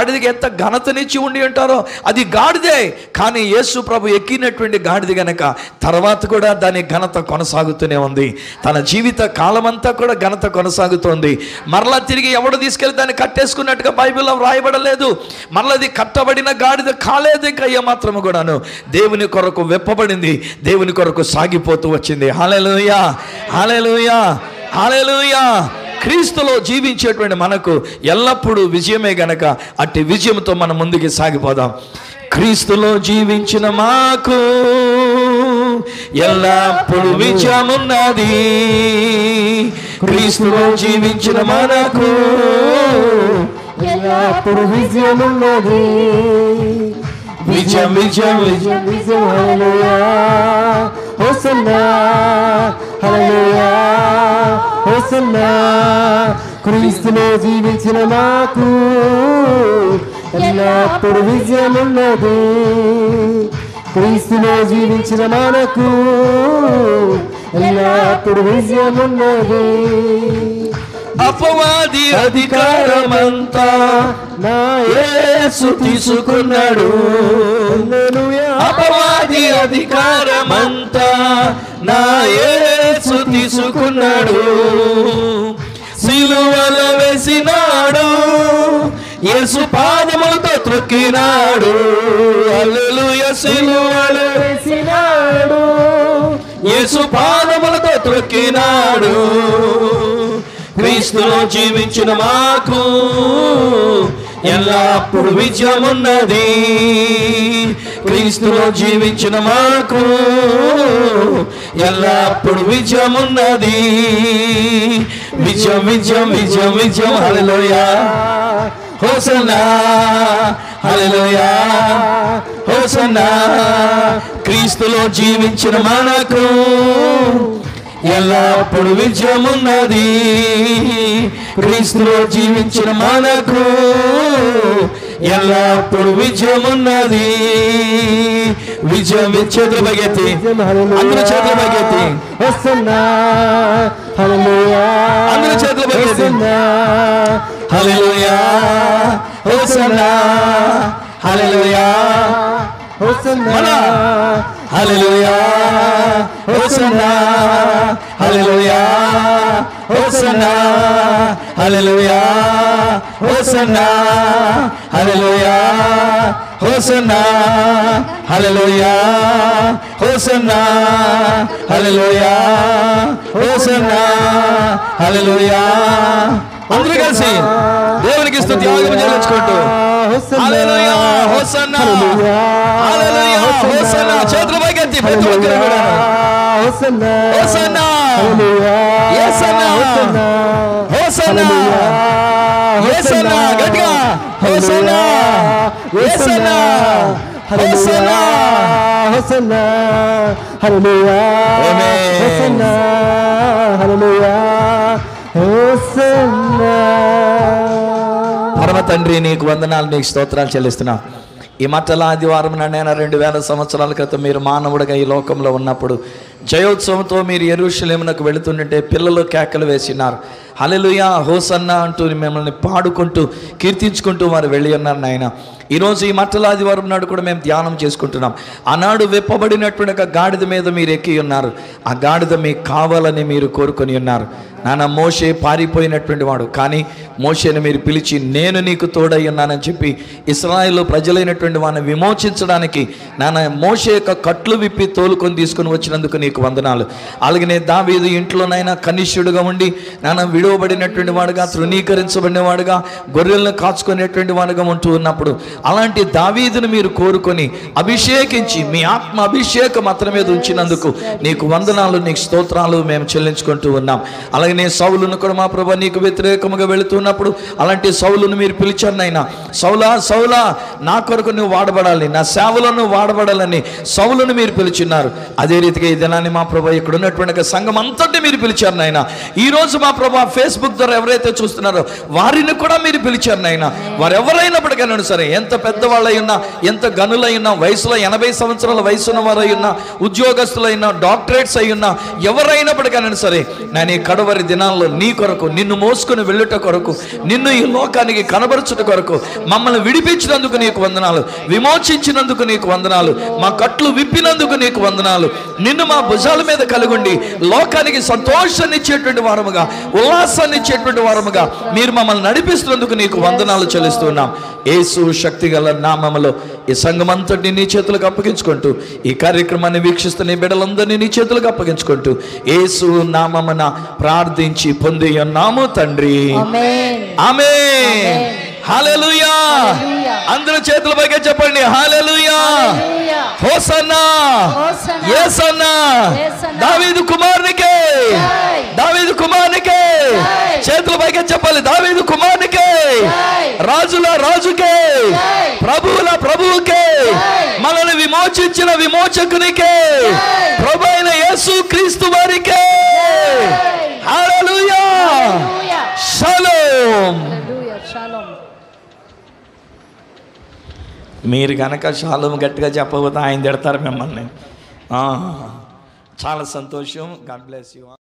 గాడిదకి ఎంత ఘనతనిచ్చి ఉండి ఉంటారో అది గాడిదే కానీ యేసు ప్రభు ఎక్కినటువంటి గాడిద గనక తర్వాత కూడా దాని ఘనత కొనసాగుతూనే ఉంది తన జీవిత కాలమంతా కూడా ఘనత కొనసాగుతోంది మరలా తిరిగి ఎవడు తీసుకెళ్లి దాన్ని కట్టేసుకున్నట్టుగా బైబిల్లో వ్రాయబడలేదు మరలా అది కట్టబడిన గాడిద కాలేదు ఇంకా ఏమాత్రము కూడాను దేవుని కొరకు వెప్పబడింది దేవుని కొరకు సాగిపోతూ వచ్చింది హాలెలుయా హాలెలుయా హాలెలుయా క్రీస్తులో జీవించేటువంటి మనకు ఎల్లప్పుడూ విజయమే గనక అట్టి విజయంతో మనం ముందుకు సాగిపోదాం క్రీస్తులో జీవించిన మాకు ఎల్లప్పుడు విజయమున్నది క్రీస్తులో జీవించిన మనకు ఎల్లప్పుడు విజయమున్నది విజయం విజయం విజయం విజయం విజయం హల్లెలూయా హోసన్నా హల్లెలూయా హోసన్నా క్రీస్తులో జీవించిన మాకు ఎల్లప్పుడు విజయమున్నది క్రీస్తులో జీవించిన మనకు ఎల్లప్పుడు విజయమున్నది అపవాది అధికారమంతా నా యేసు తీసుకున్నాడు హల్లెలూయా అపవాది అధికారమంతా నా యేసు తీసుకున్నాడు సిలువలో వేసినాడు యేసు పాదములతో త్రొక్కినాడు హల్లెలూయా సిలువలో వేసినాడు యేసు పాదములతో త్రొక్కినాడు క్రీస్తులో జీవించిన మాకు ఎల్లప్పుడు విజయమున్నది క్రీస్తులో జీవించిన మాకు ఎల్లప్పుడు విజయమున్నది విజయం విజయం విజయం విజయం హల్లెలూయా హోసనా హల్లెలూయా హోసనా క్రీస్తులో జీవించిన మనకు ఎల్లప్పుడు విజయమున్నది క్రీస్తులో జీవించిన మనకు ఎల్లప్పుడు విజయమున్నది విజయం చేతులు బగెత్తి అందరూ చేతులు బగెత్తి వస్తున్నా హల్లెలూయా అందరూ చేతులు పైకెత్తి. వస్తున్నా హల్లెలూయా హోసన్నా హల్లెలూయా వస్తున్నా మళ్ళా. హల్లెలూయా హోసన్నా హల్లెలూయా హోసన్నా హల్లెలూయా హోసన్నా హల్లెలూయా హోసన్నా హల్లెలూయా హోసన్నా హల్లెలూయా హోసన్నా హల్లెలూయా అందరూ కలిసి దేవునికి స్తుతి ఆగమం చెల్లించుకుంటూ హల్లెలూయా హోసన్నా హల్లెలూయా హోసన్నా చేతులు పైకెత్తి ప్రతి ఒక్కరు కూడా హోసన్నా హోసన్నా యేసన్నా హోసన్నా యేసన్నా గట్టిగా హోసన్నా యేసన్నా హోసన్నా హోసన్నా హల్లెలూయా ఆమేన్. హోసన్నా హల్లెలూయా హోసన్నా పరమ తండ్రి నీకు వందనాలు నీకు స్తోత్రాలు చెల్లిస్తున్నా ఈ మట్టల ఆదివారం నేను రెండు వేల సంవత్సరాల క్రితం మీరు మానవుడిగా ఈ లోకంలో ఉన్నప్పుడు జయోత్సవంతో మీరు ఎరుషలేమునకు వెళుతుంటే పిల్లలు కేకలు వేసినారు హలెలుయా హోసన్న అంటూ మిమ్మల్ని పాడుకుంటూ కీర్తించుకుంటూ వారు వెళ్ళి ఉన్నారు నాయన ఈరోజు ఈ మట్టల ఆదివారం నాడు కూడా మేము ధ్యానం చేసుకుంటున్నాం ఆనాడు విప్పబడినటువంటి ఒక గాడిద మీద మీరు ఎక్కి ఉన్నారు ఆ గాడిద మీకు కావాలని మీరు కోరుకొని ఉన్నారు నాన్న మోషే పారిపోయినటువంటి వాడు కానీ మోషేని మీరు పిలిచి నేను నీకు తోడై ఉన్నానని చెప్పి ఇస్రాయేల్ ప్రజలైనటువంటి వాడిని విమోచించడానికి నాన్న మోషే యొక్క కట్లు విప్పి తోలుకొని తీసుకొని వచ్చినందుకు నీకు వందనాలు అలాగనే దావీదు ఇంట్లోనైనా కనిష్యుడుగా ఉండి నాన్న విడువబడినటువంటి వాడుగా తృణీకరించబడిన వాడుగా గొర్రెలను కాచుకునేటువంటి వాడుగా ఉంటూ ఉన్నప్పుడు అలాంటి దావీదును మీరు కోరుకొని అభిషేకించి మీ ఆత్మ అభిషేకం అతని మీద ఉంచినందుకు నీకు వందనాలు నీకు స్తోత్రాలు మేము చెల్లించుకుంటూ ఉన్నాం అలాగనే సౌలును కూడా మా ప్రభా నీకు వ్యతిరేకముగా వెళుతున్నప్పుడు అలాంటి సౌలును మీరు పిలిచారు నాయన సౌలా సౌలా నా కొరకు నువ్వు వాడబడాలి నా సేవలో నువ్వు వాడబడాలని సౌలును మీరు పిలిచిన్నారు అదే రీతిగా ఈ దినాన్ని మా ప్రభా ఇక్కడ ఉన్నటువంటి ఒక సంఘం అంతటి మీరు పిలిచారు నాయన ఈ రోజు మా ప్రభా ఫేస్బుక్ ద్వారా ఎవరైతే చూస్తున్నారో వారిని కూడా మీరు పిలిచారు నాయన వారు ఎవరైనప్పటికైనా సరే ఎంత పెద్దవాళ్ళై ఉన్నా ఎంత గనులై ఉన్నా వయసులో ఎనభై సంవత్సరాల వయసు ఉన్న వారై ఉన్నా ఉద్యోగస్తులైనా డాక్టరేట్స్ అయి ఉన్నా ఎవరైనప్పటికైనా సరే నేను ఈ కడవరి దినాల్లో నీ కొరకు నిన్ను మోసుకుని వెళ్ళుట కొరకు నిన్ను ఈ లోకానికి కనబరచుట కొరకు మమ్మల్ని విడిపించినందుకు నీకు వందనాలు విమోచించినందుకు నీకు వందనాలు మా కట్లు విప్పినందుకు నీకు వందనాలు నిన్ను మా భుజాల మీద కలుగుండి లోకానికి సంతోషాన్ని ఇచ్చేటువంటి వారముగా ఉల్లాసాన్ని ఇచ్చేటువంటి వారముగా మీరు మమ్మల్ని నడిపిస్తున్నందుకు నీకు వందనాలు చెల్లిస్తున్నాం యేసు శక్తి గల నామములో ఈ సంఘమంతటిని నీ చేతులకు అప్పగించుకుంటూ ఈ కార్యక్రమాన్ని వీక్షిస్తున్న ఈ బిడ్డలందరినీ నీ చేతులకు అప్పగించుకుంటూ యేసు నామమున ప్రార్థించి పొంది ఉన్నాము తండ్రి ఆమేన్ ఆమె హల్లెలూయా హల్లెలూయా. అందరూ చేతుల పైకి చెప్పండి హల్లెలూయా హల్లెలూయా. హోసన్నా హోసన్నా. యేసన్నా యేసన్నా. దావీదు కుమారునికే జై. దావీదు కుమారునికే జై. చేతుల పైకి చెప్పాలి దావీదు కుమారునికే జై. రాజుల రాజుకే జై. ప్రభువుల ప్రభువుకే జై. మనల్ని విమోచించిన విమోచకునికే జై. ప్రభు అయిన యేసు క్రీస్తు వారికే జై. హల్లెలూయా హల్లెలూయా. షలోం హల్లెలూయా. షాలోమ్ మీరు కనుక షాలోం గట్టిగా చెప్పకపోతే ఆయన తిడతారు మిమ్మల్ని ఆ, చాలా సంతోషం గాడ్ బ్లెస్ యూ